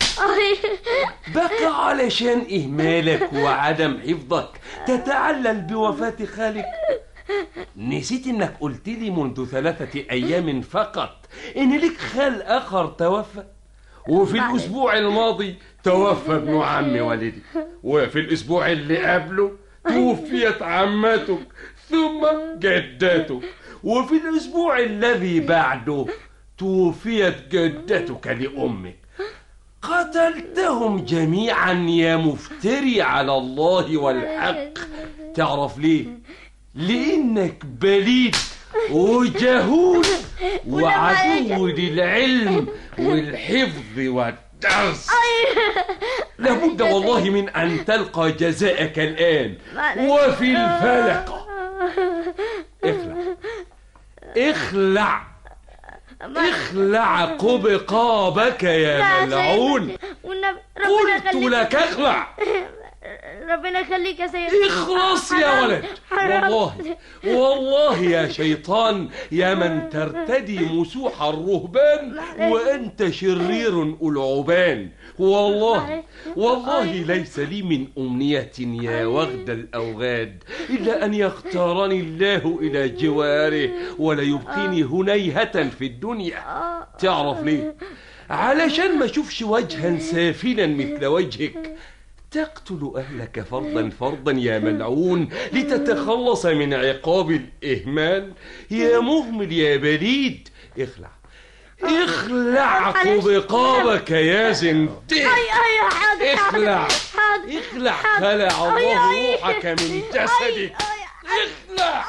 بقى علشان إهمالك وعدم حفظك تتعلل بوفاة خالك نسيت انك قلت لي منذ ثلاثة ايام فقط ان لك خال اخر توفى وفي الاسبوع الماضي توفى ابن عم والدي وفي الاسبوع اللي قبله توفيت عمتك ثم جدتك وفي الاسبوع الذي بعده توفيت جدتك لامك قتلتهم جميعا يا مفتري على الله والحق تعرف ليه لانك بليد وجهول وعدو للعلم والحفظ والدرس لابد والله من ان تلقى جزاءك الان وفي الفلق اخلع اخلع اخلع قبقابك يا ملعون والنبي قلت لك اخلع ربنا يخليك يا سيد اخلص يا ولد والله والله يا شيطان يا من ترتدي مسوح الرهبان وأنت شرير ألعبان والله والله ليس لي من أمنية يا وغد الأوغاد إلا أن يختارني الله إلى جواره ولا يبقيني هنيهة في الدنيا تعرف ليه علشان ما اشوفش وجها سافلا مثل وجهك تقتل أهلك فرضا فرضا يا ملعون لتتخلص من عقاب الإهمال يا مهمل يا بليد اخلع اخلع قبقابك يا زنديق اي اي حاضر اخلع حاضر اخلع حاضر. خلع أي، الله أي. روحك من أي، جسدك أي، اخلع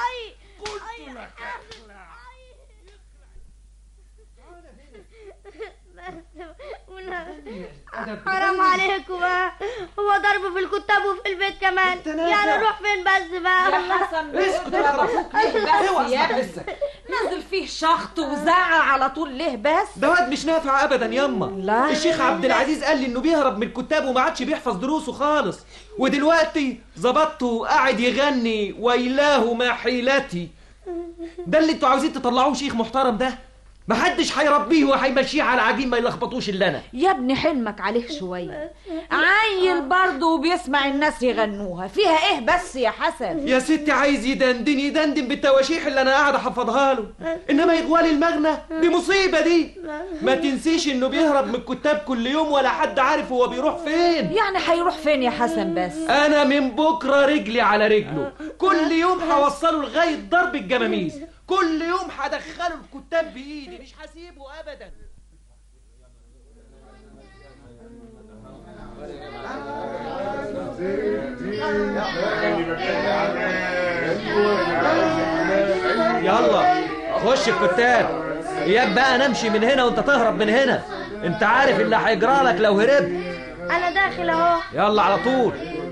حرام عليكم بقى هو ضرب في الكتاب وفي البيت كمان يعني نروح فين بس بقى يا والله حسن اسكت بس يا ابني نزل فيه شخط وزعق على طول ليه بس ده واد مش نافع ابدا ياما لا. الشيخ عبد العزيز قال لي انه بيهرب من الكتاب وما عادش بيحفظ دروسه خالص ودلوقتي ظبطته قاعد يغني ويلاه ما حيلتي ده اللي انتوا عاوزين تطلعوه شيخ محترم ده محدش هيربيه وهيمشيه على عجين ما يلخبطوش الا انا يا ابني حلمك عليه شوية عيل برضه وبيسمع الناس يغنوها فيها ايه بس يا حسن يا ستي عايز يدندن يدندن بالتواشيح اللي انا قاعد احفظها له انما يغوالي المغنى دي مصيبه دي ما تنسيش انه بيهرب من الكتاب كل يوم ولا حد عارف هو بيروح فين يعني هيروح فين يا حسن بس انا من بكره رجلي على رجله كل يوم هوصله لغايه ضرب الجماميس كل يوم هدخله الكتاب بايدي مش هسيبه ابدا يلا خش الكتاب اياك بقى نمشي من هنا وانت تهرب من هنا انت عارف اللي هيجرى لك لو هربت انا داخل اهو يلا على طول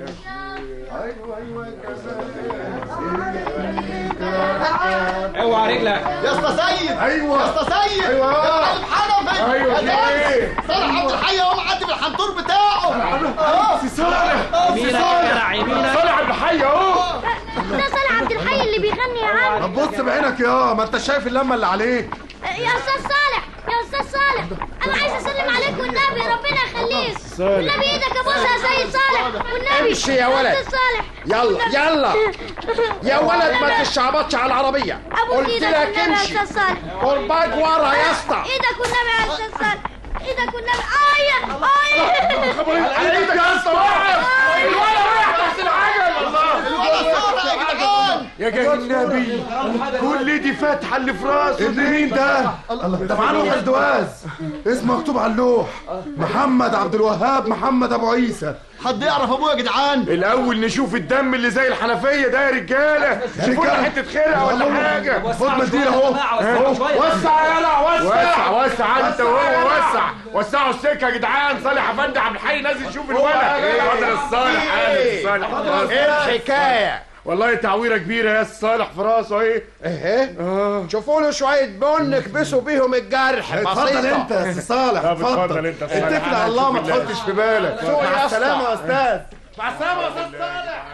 اوعى رجلك يا اسطى سيد ايوه يا اسطى سيد ايوه يا معلم حنفي ايوه، يا في جاي ايه؟ صالح عبد الحي اهو معدي بالحنطور بتاعه اه سي صالح سي سي صالح صالح صالح عبد الحي اهو ده صالح عبد الحي اللي بيغني يا عم طب بص بعينك يا ما انت شايف اللمه اللي عليك يا استاذ صالح يا استاذ صالح انا عايز اسلم عليك والنبي ربنا يخليك والنبي ايدك ابوسها يا سيد صالح والنبي امشي يا ولد. استاذ صالح يلا والنبي. يلا يا ولد ما تشعبطش على العربية ابوس قلت ايدك لك والنبي يا امشي استاذ صالح قرباك ورا يا اسطى ايدك والنبي يا استاذ صالح ايدك والنبي اي اي ايدك يا اسطى وقف الولد رايح تحت العجل الولد صالح يا جدعان يا جاي النبي كل دي فاتحه اللي في راسه ابن مين ده؟ ده معاه لوح ازدواز اسمه مكتوب على اللوح محمد عبد الوهاب محمد ابو عيسى حد يعرف ابوه يا جدعان الاول نشوف الدم اللي زي الحنفيه ده يا رجاله شوفوا لنا حته خرقه ولا حاجه خد منديل اهو أهو. وسع يلا وسع وسع انت وهو وسع وسعوا السكه يا جدعان صالح افندي عبد الحي نازل يشوف الولد اتفضل الصالح اهلا الصالح ايه الحكايه والله تعويره كبيره يا صالح في راسه ايه ايه شوفوا له شويه بن كبسوا بيهم الجرح اتفضل بسيطة. انت يا سي صالح طب اتفضل اتفضل انت يا صالح. اتكل على الله ما تحطش في بالك سوق يا مع اسطى. السلامه يا استاذ مع السلامه يا استاذ صالح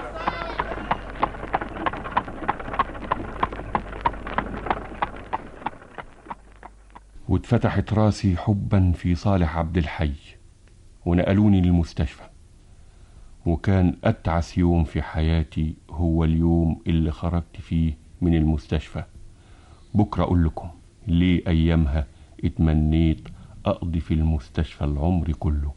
واتفتحت راسي حبا في صالح عبد الحي ونقلوني للمستشفى وكان أتعس يوم في حياتي هو اليوم اللي خرجت فيه من المستشفى بكرة أقول لكم ليه أيامها اتمنيت أقضي في المستشفى العمر كله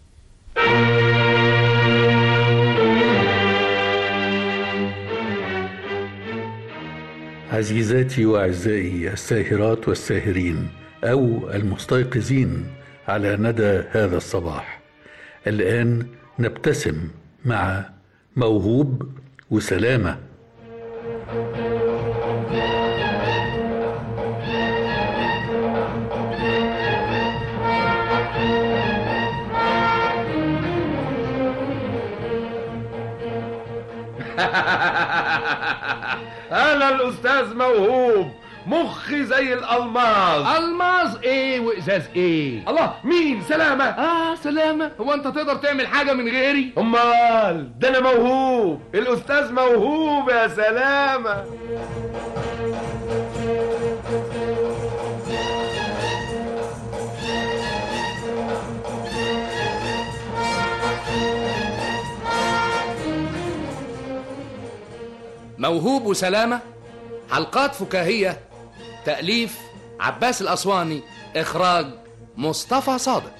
عزيزاتي واعزائي الساهرات والساهرين او المستيقظين على ندى هذا الصباح الان نبتسم مع موهوب وسلامه انا الاستاذ موهوب مخي زي الالماس الماظ ايه وازاز ايه الله مين سلامة اه سلامة هو انت تقدر تعمل حاجة من غيري امال ده انا موهوب الاستاذ موهوب يا سلامة موهوب وسلامة حلقات فكاهية تأليف عباس الأسواني إخراج مصطفى صادق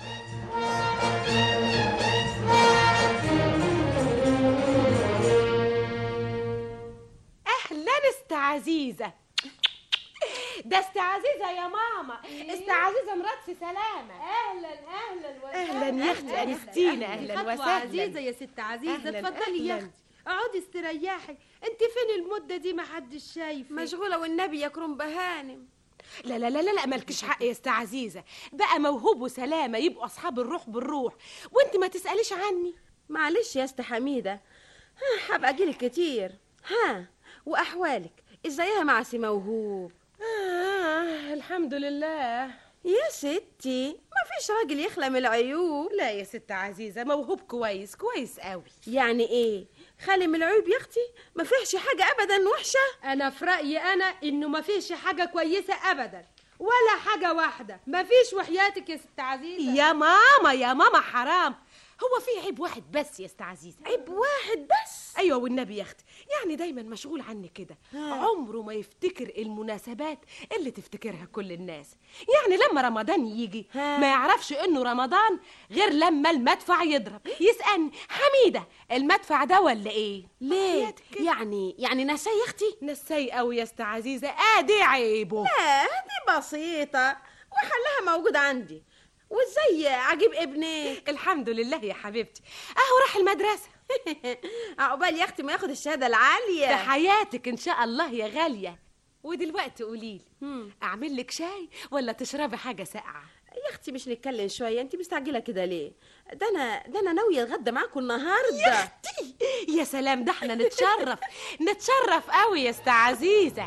اهلا است عزيزه ده است عزيزه يا ماما است عزيزه مرات سي سلامه اهلا اهلا وسهلا أهلاً يا أختي أنستينا، أهلاً خطوة وسهلاً. عزيزه يا ست عزيزه أهلاً، اتفضلي يا أهلاً. اختي اقعدي استريحي انت فين المده دي ما حدش شايفك مشغولة والنبي يكرم بهانم لا لا لا لا لا مالكش حق يا است عزيزه بقى موهوب وسلامه يبقوا اصحاب الروح بالروح وانت ما تساليش عني معلش يا است حميده ها هبقى اجيلك كتير ها واحوالك ازايها مع سي موهوب آه الحمد لله يا ستي ما فيش راجل يخلى من العيوب لا يا ست عزيزه موهوب كويس كويس قوي يعني ايه خالي من العيوب يا اختي ما فيهش حاجه ابدا وحشه انا في رايي انا انه ما فيش حاجه كويسه ابدا ولا حاجه واحده ما فيش وحياتك يا ست عزيزه يا ماما يا ماما حرام هو في عيب واحد بس يا است عزيزه عيب واحد بس ايوه والنبي يا اختي يعني دايما مشغول عني كده عمره ما يفتكر المناسبات اللي تفتكرها كل الناس يعني لما رمضان يجي ما يعرفش انه رمضان غير لما المدفع يضرب يسالني حميده المدفع ده ولا ايه ليه يعني يعني نساي يا اختي نساي قوي يا است عزيزه ادي عيبه لا دي بسيطه وحلها موجود عندي وازاي عجيب ابنك الحمد لله يا حبيبتي اهو راح المدرسه عقبال يا اختي ما ياخد الشهاده العاليه في حياتك ان شاء الله يا غاليه ودلوقتي قوليلي اعمل لك شاي ولا تشربي حاجه ساقعه يا اختي مش نتكلم شويه انت مستعجله كده ليه ده انا ده انا ناويه اتغدى معاكم النهارده يا اختي يا سلام ده احنا نتشرف نتشرف قوي يا است عزيزه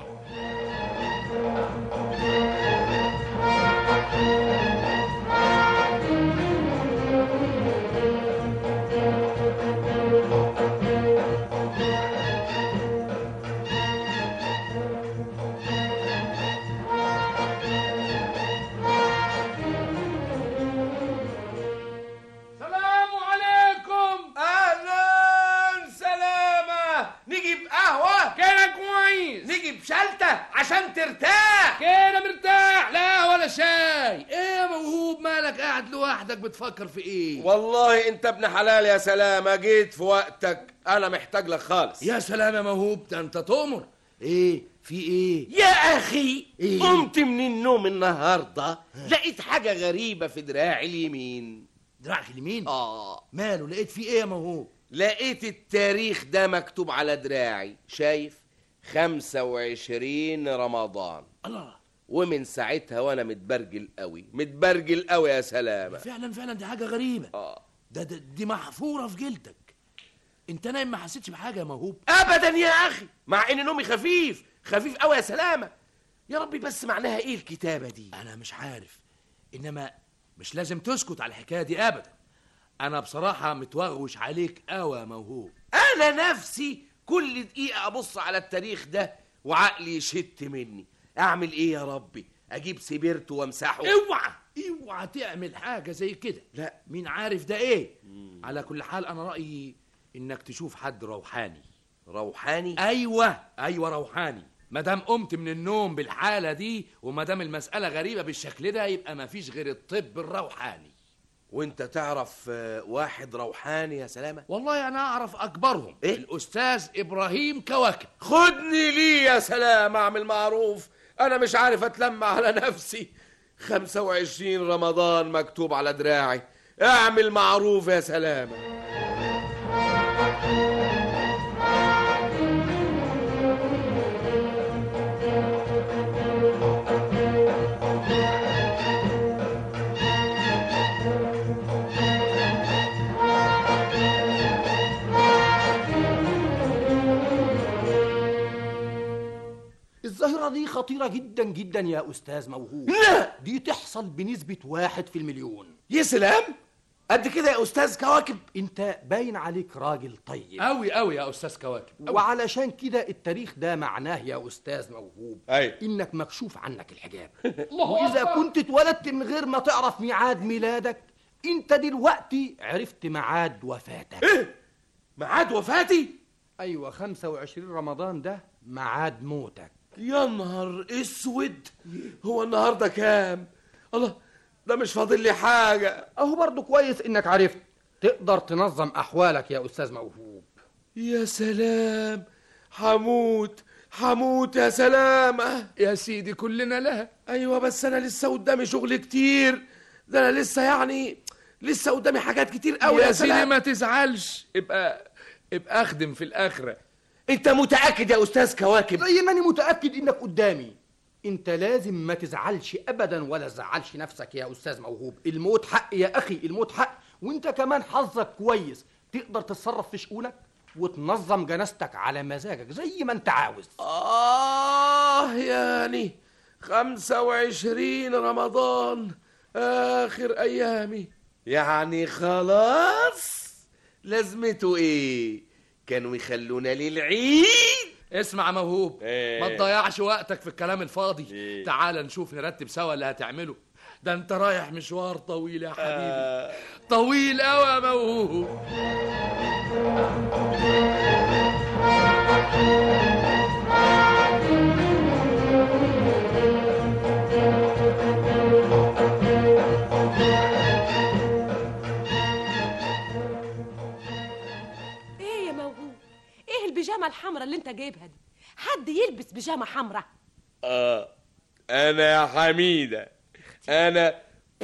سلام عليكم اهلا سلامة نجيب قهوة كده كويس نجيب شلتة عشان ترتاح كده مرتاح لا ولا شاي ايه يا موهوب مالك قاعد لوحدك بتفكر في ايه والله انت ابن حلال يا سلامة جيت في وقتك انا محتاج لك خالص يا سلام يا موهوب ده انت تؤمر ايه في ايه يا اخي إيه؟ قمت من النوم النهارده لقيت حاجه غريبه في دراعي اليمين دراعك اليمين اه ماله لقيت فيه ايه يا موهوب لقيت التاريخ ده مكتوب على دراعي شايف 25 رمضان الله ومن ساعتها وانا متبرجل قوي متبرجل قوي يا سلامه فعلا فعلا دي حاجه غريبه اه ده, ده دي محفوره في جلدك انت نايم ما حسيتش بحاجه يا موهوب ابدا يا اخي مع ان نومي خفيف خفيف قوي يا سلامه يا ربي بس معناها ايه الكتابه دي انا مش عارف انما مش لازم تسكت على الحكايه دي ابدا انا بصراحه متوغوش عليك قوي يا موهوب انا نفسي كل دقيقه ابص على التاريخ ده وعقلي يشت مني اعمل ايه يا ربي اجيب سبيرته وامسحه اوعى اوعى تعمل حاجه زي كده لا مين عارف ده ايه على كل حال انا رايي انك تشوف حد روحاني روحاني ايوه ايوه روحاني ما دام قمت من النوم بالحاله دي وما دام المساله غريبه بالشكل ده يبقى ما فيش غير الطب الروحاني وانت تعرف آه، واحد روحاني يا سلامه والله انا اعرف اكبرهم إيه؟ الاستاذ ابراهيم كواكب خدني ليه يا سلام اعمل معروف انا مش عارف اتلم على نفسي 25 رمضان مكتوب على دراعي اعمل معروف يا سلامه الظاهرة دي خطيرة خطيرة جدا جدا يا أستاذ موهوب لا دي تحصل بنسبة واحد في المليون يا سلام قد كده يا أستاذ كواكب أنت باين عليك راجل طيب أوي أوي يا أستاذ كواكب أوي. وعلشان كده التاريخ ده معناه يا أستاذ موهوب أي. إنك مكشوف عنك الحجاب الله وإذا أكبر. كنت اتولدت من غير ما تعرف ميعاد ميلادك أنت دلوقتي عرفت ميعاد وفاتك إيه؟ ميعاد وفاتي؟ أيوة 25 رمضان ده ميعاد موتك يا نهار اسود هو النهارده كام الله ده مش فاضل لي حاجه أهو برضو كويس إنك عرفت تقدر تنظم أحوالك يا أستاذ موهوب يا سلام حموت حموت يا سلامة يا سيدي كلنا لها ايوه بس انا لسه قدامي شغل كتير ده انا لسه يعني لسه قدامي حاجات كتير قوي يا يا سيدي سلام ما تزعلش ابقى ابقى اخدم في الآخرة انت متاكد يا استاذ كواكب زي ماني متأكد إنك قدامي أنت لازم ما تزعلش أبدا ولا تزعلش نفسك يا أستاذ موهوب الموت حق يا أخي الموت حق وأنت كمان حظك كويس تقدر تتصرف في شؤونك وتنظم جنازتك على مزاجك زي ما أنت عاوز آه يعني خمسة وعشرين رمضان آخر أيامي يعني خلاص لازمته إيه كانوا يخلونا للعيد اسمع موهوب إيه؟ ما تضيعش وقتك في الكلام الفاضي إيه؟ تعال نشوف نرتب سوا اللي هتعمله ده انت رايح مشوار طويل يا حبيبي آه. طويل قوي يا موهوب ايه يا موهوب ايه البيجامه الحمراء اللي انت جايبها دي حد يلبس بيجامه حمراء آه أنا يا حميدة أنا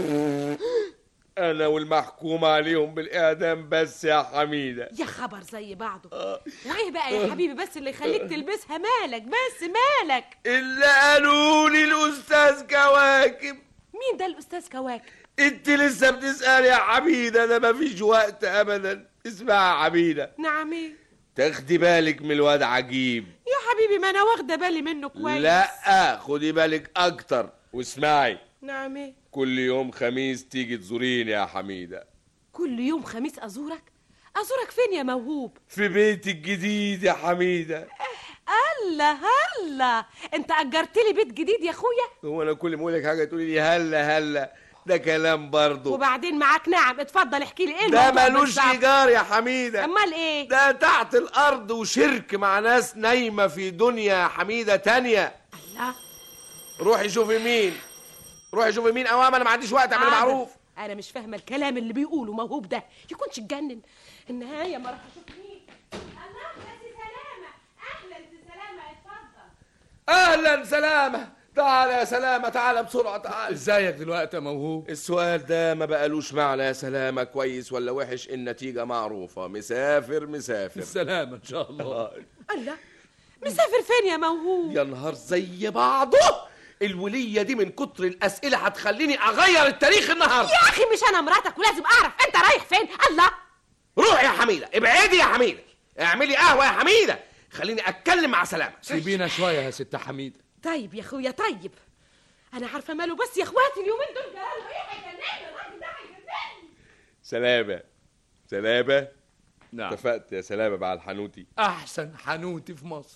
أنا والمحكوم عليهم بالإعدام بس يا حميدة يا خبر زي بعضه وايه بقى يا حبيبي بس اللي يخليك تلبسها مالك بس مالك اللي قالوا لي الأستاذ كواكب مين ده الاستاذ كواكب انت لسه بتسأل يا حميدة ده مفيش وقت ابدا اسمع يا حميدة نعم ايه تاخدي بالك من الواد عجيب يا حبيبي ما انا واخده بالي منه كويس لا خدي بالك اكتر واسمعي نعم ايه كل يوم خميس تيجي تزوريني يا حميدة كل يوم خميس ازورك ازورك فين يا موهوب في بيتك الجديد يا حميدة الله الله انت اجرت لي بيت جديد يا اخويا هو انا كل ما اقول لك حاجة تقولي لي هلا هلا ده كلام برضه وبعدين معاك نعم اتفضل احكي لي ايه ده الموضوع ملوش بالظبط؟ ايجار يا حميدة امال ايه ده تحت الارض وشرك مع ناس نايمة في دنيا يا حميدة تانية الله روحي شوفي مين روحي شوفي مين اوام انا ما عنديش وقت اعمل حاضر. معروف انا مش فاهمه الكلام اللي بيقوله موهوب ده يكونش اتجنن النهايه ما راح اشوف مين الله يا سي سلامه اهلا سي سلامه اتفضل اهلا سلامة تعال يا سلامة تعال بسرعة تعال ازيك دلوقتي يا موهوب السؤال ده ما بقالوش معنى يا سلامة كويس ولا وحش النتيجة معروفة مسافر مسافر السلامة ان شاء الله الله مسافر فين يا موهوب يا نهار زي بعضه الولية دي من كتر الأسئلة هتخليني أغير التاريخ النهاردة يا اخي مش انا مراتك ولازم اعرف انت رايح فين الله روح يا حميدة ابعدي يا حميدة اعملي قهوة يا حميدة خليني أتكلم مع سلامة سيبينا شوية يا ست حميدة طيب يا اخويا طيب انا عارفه ماله بس يا اخواتي اليومين دول جراله ايه هيجنني الراجل ده هيجنني سلامة سلامة نعم اتفقت يا سلامة مع الحنوتي احسن حنوتي في مصر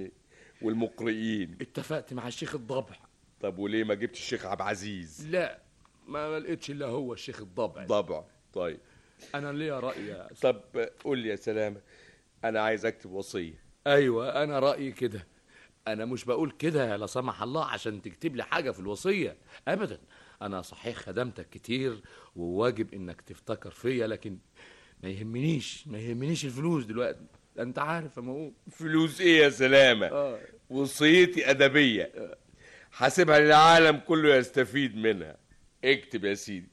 والمقرئين اتفقت مع الشيخ الضبع طب وليه ما جبتش الشيخ عبد العزيز لا ما ما لقيتش الا هو الشيخ الضبع ضبع طيب انا ليا راي يا أستاذ. طب قول لي يا سلامة أنا عايز أكتب وصية ايوه انا رايي كده انا مش بقول كده لا سمح الله عشان تكتب لي حاجه في الوصيه ابدا انا صحيح خدمتك كتير وواجب انك تفتكر فيا لكن ما يهمنيش ما يهمنيش الفلوس دلوقتي ده انت عارف يا موهوب فلوس إيه يا سلامة آه. وصيتي أدبية حاسبها للعالم كله يستفيد منها اكتب يا سيدي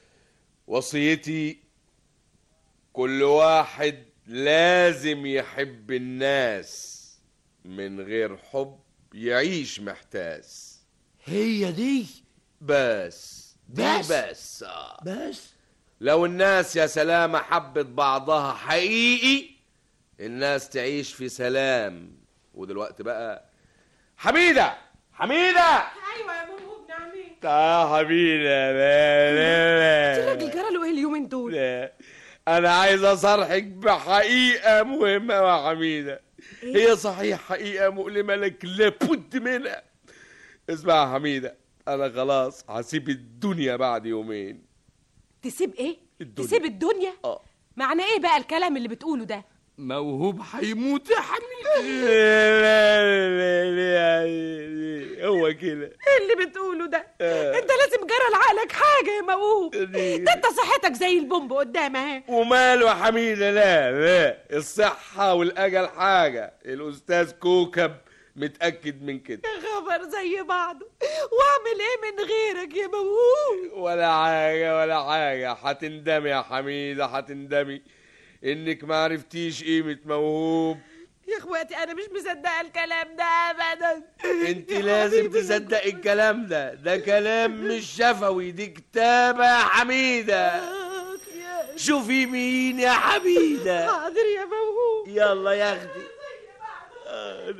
وصيتي كل واحد لازم يحب الناس من غير حب يعيش محتاس هي دي بس دي بس؟ بس آه. بس لو الناس يا سلامة حبت بعضها حقيقي الناس تعيش في سلام ودلوقتي بقى حميدة حميده ايوه يا موهوب نعمين تعال يا حميده لا لا الراجل لا جرى له ايه اليومين دول لا انا عايز اصرحك بحقيقه مهمه يا حميده هي صحيح حقيقه مؤلمه لك لابد منها اسمع يا حميده انا خلاص هسيب الدنيا بعد يومين تسيب ايه الدنيا. تسيب الدنيا اه معنى ايه بقى الكلام اللي بتقوله ده موهوب هيموت يا حميده لا لا لا لا هو كده ايه اللي بتقوله ده آه. انت لازم جرى لعقلك حاجه يا موهوب ده انت صحتك زي البومب قدام اهي وماله يا حميده لا لا الصحه والاجل حاجه الاستاذ كوكب متاكد من كده يا خبر زي بعضه واعمل ايه من غيرك يا موهوب ولا حاجه ولا حاجه هتندمي يا حميده هتندمي انك ما عرفتيش قيمه موهوب يا اخواتي انا مش مصدقه الكلام ده ابدا انت لازم تصدق الكلام ده ده كلام مش شفوي دي كتابه يا حميده شوفي مين يا حميده حاضر يا موهوب يلا يا اختي آه.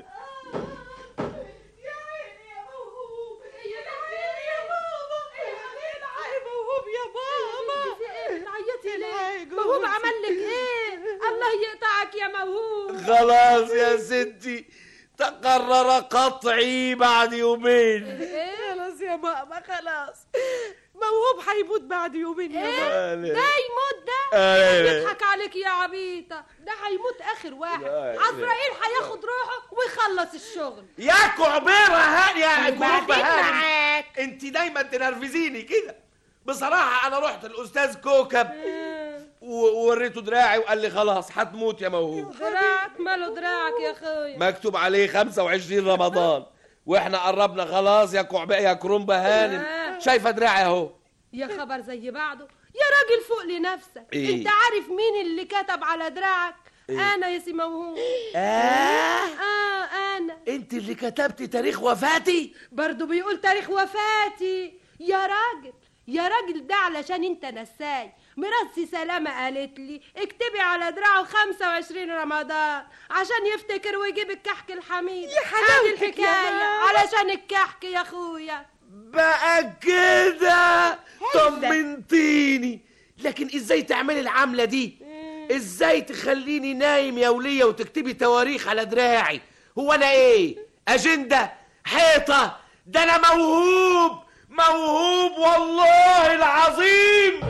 موهوب عمل لك ايه الله يقطعك يا موهوب خلاص يا ستي تقرر قطعي بعد يومين خلاص يا ماما خلاص موهوب هيموت بعد يومين يا ايه ماما ده يموت ده آه، لا. بيضحك عليك يا عبيطه ده هيموت اخر واحد لا، لا. عزرائيل هياخد روحه ويخلص الشغل يا كعبيرة هاني يا وبعدين كعبة هاني معاك. انت دايما تنرفزيني كده بصراحة انا رحت الاستاذ كوكب و- ووريته دراعي وقال لي خلاص هتموت يا موهوب دراعك ماله دراعك يا اخويا مكتوب عليه 25 رمضان واحنا قربنا خلاص يا كعبة يا كرومبة هانم آه. شايفة دراعي اهو يا خبر زي بعضه يا راجل فوق لنفسك إيه؟ انت عارف مين اللي كتب على دراعك إيه؟ انا يا سي موهوب آه؟ اه انا انت اللي كتبتي تاريخ وفاتي برضو بيقول تاريخ وفاتي يا راجل يا راجل ده علشان انت نساي مراتي سلامة قالت لي اكتبي على دراعه 25 رمضان عشان يفتكر ويجيب الكحك الحميد يا حلاوتك يا الحكاية ماما. علشان الكحك يا اخويا بقى كده طمنتيني لكن ازاي تعملي العملة دي ازاي تخليني نايم يا ولية وتكتبي تواريخ على دراعي هو انا ايه اجندة حيطة ده انا موهوب موهوب والله العظيم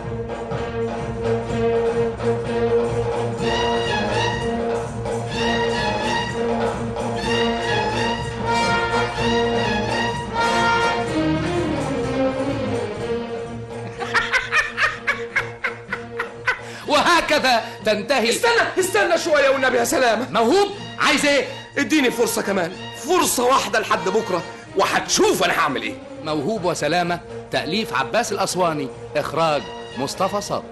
وهكذا تنتهي استنى استنى شوية والنبي يا سلامة موهوب عايز ايه اديني فرصة كمان فرصة واحدة لحد بكرة وهتشوف انا هعمل ايه موهوب وسلامة تأليف عباس الأسواني إخراج مصطفى صابر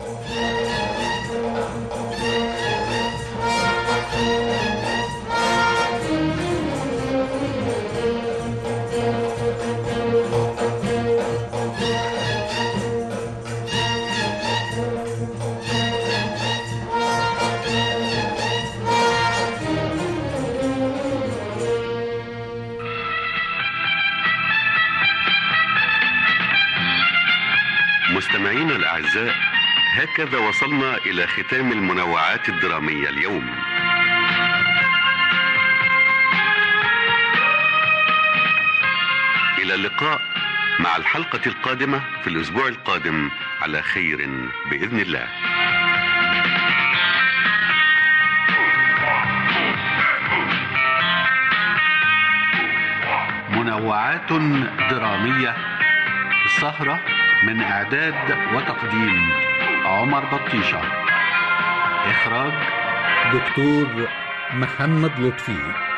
مستمعينا الأعزاء هكذا وصلنا إلى ختام المنوعات الدرامية اليوم إلى اللقاء مع الحلقة القادمة في الأسبوع القادم على خير بإذن الله منوعات درامية السهرة من إعداد وتقديم عمر بطيشة إخراج دكتور محمد لطفي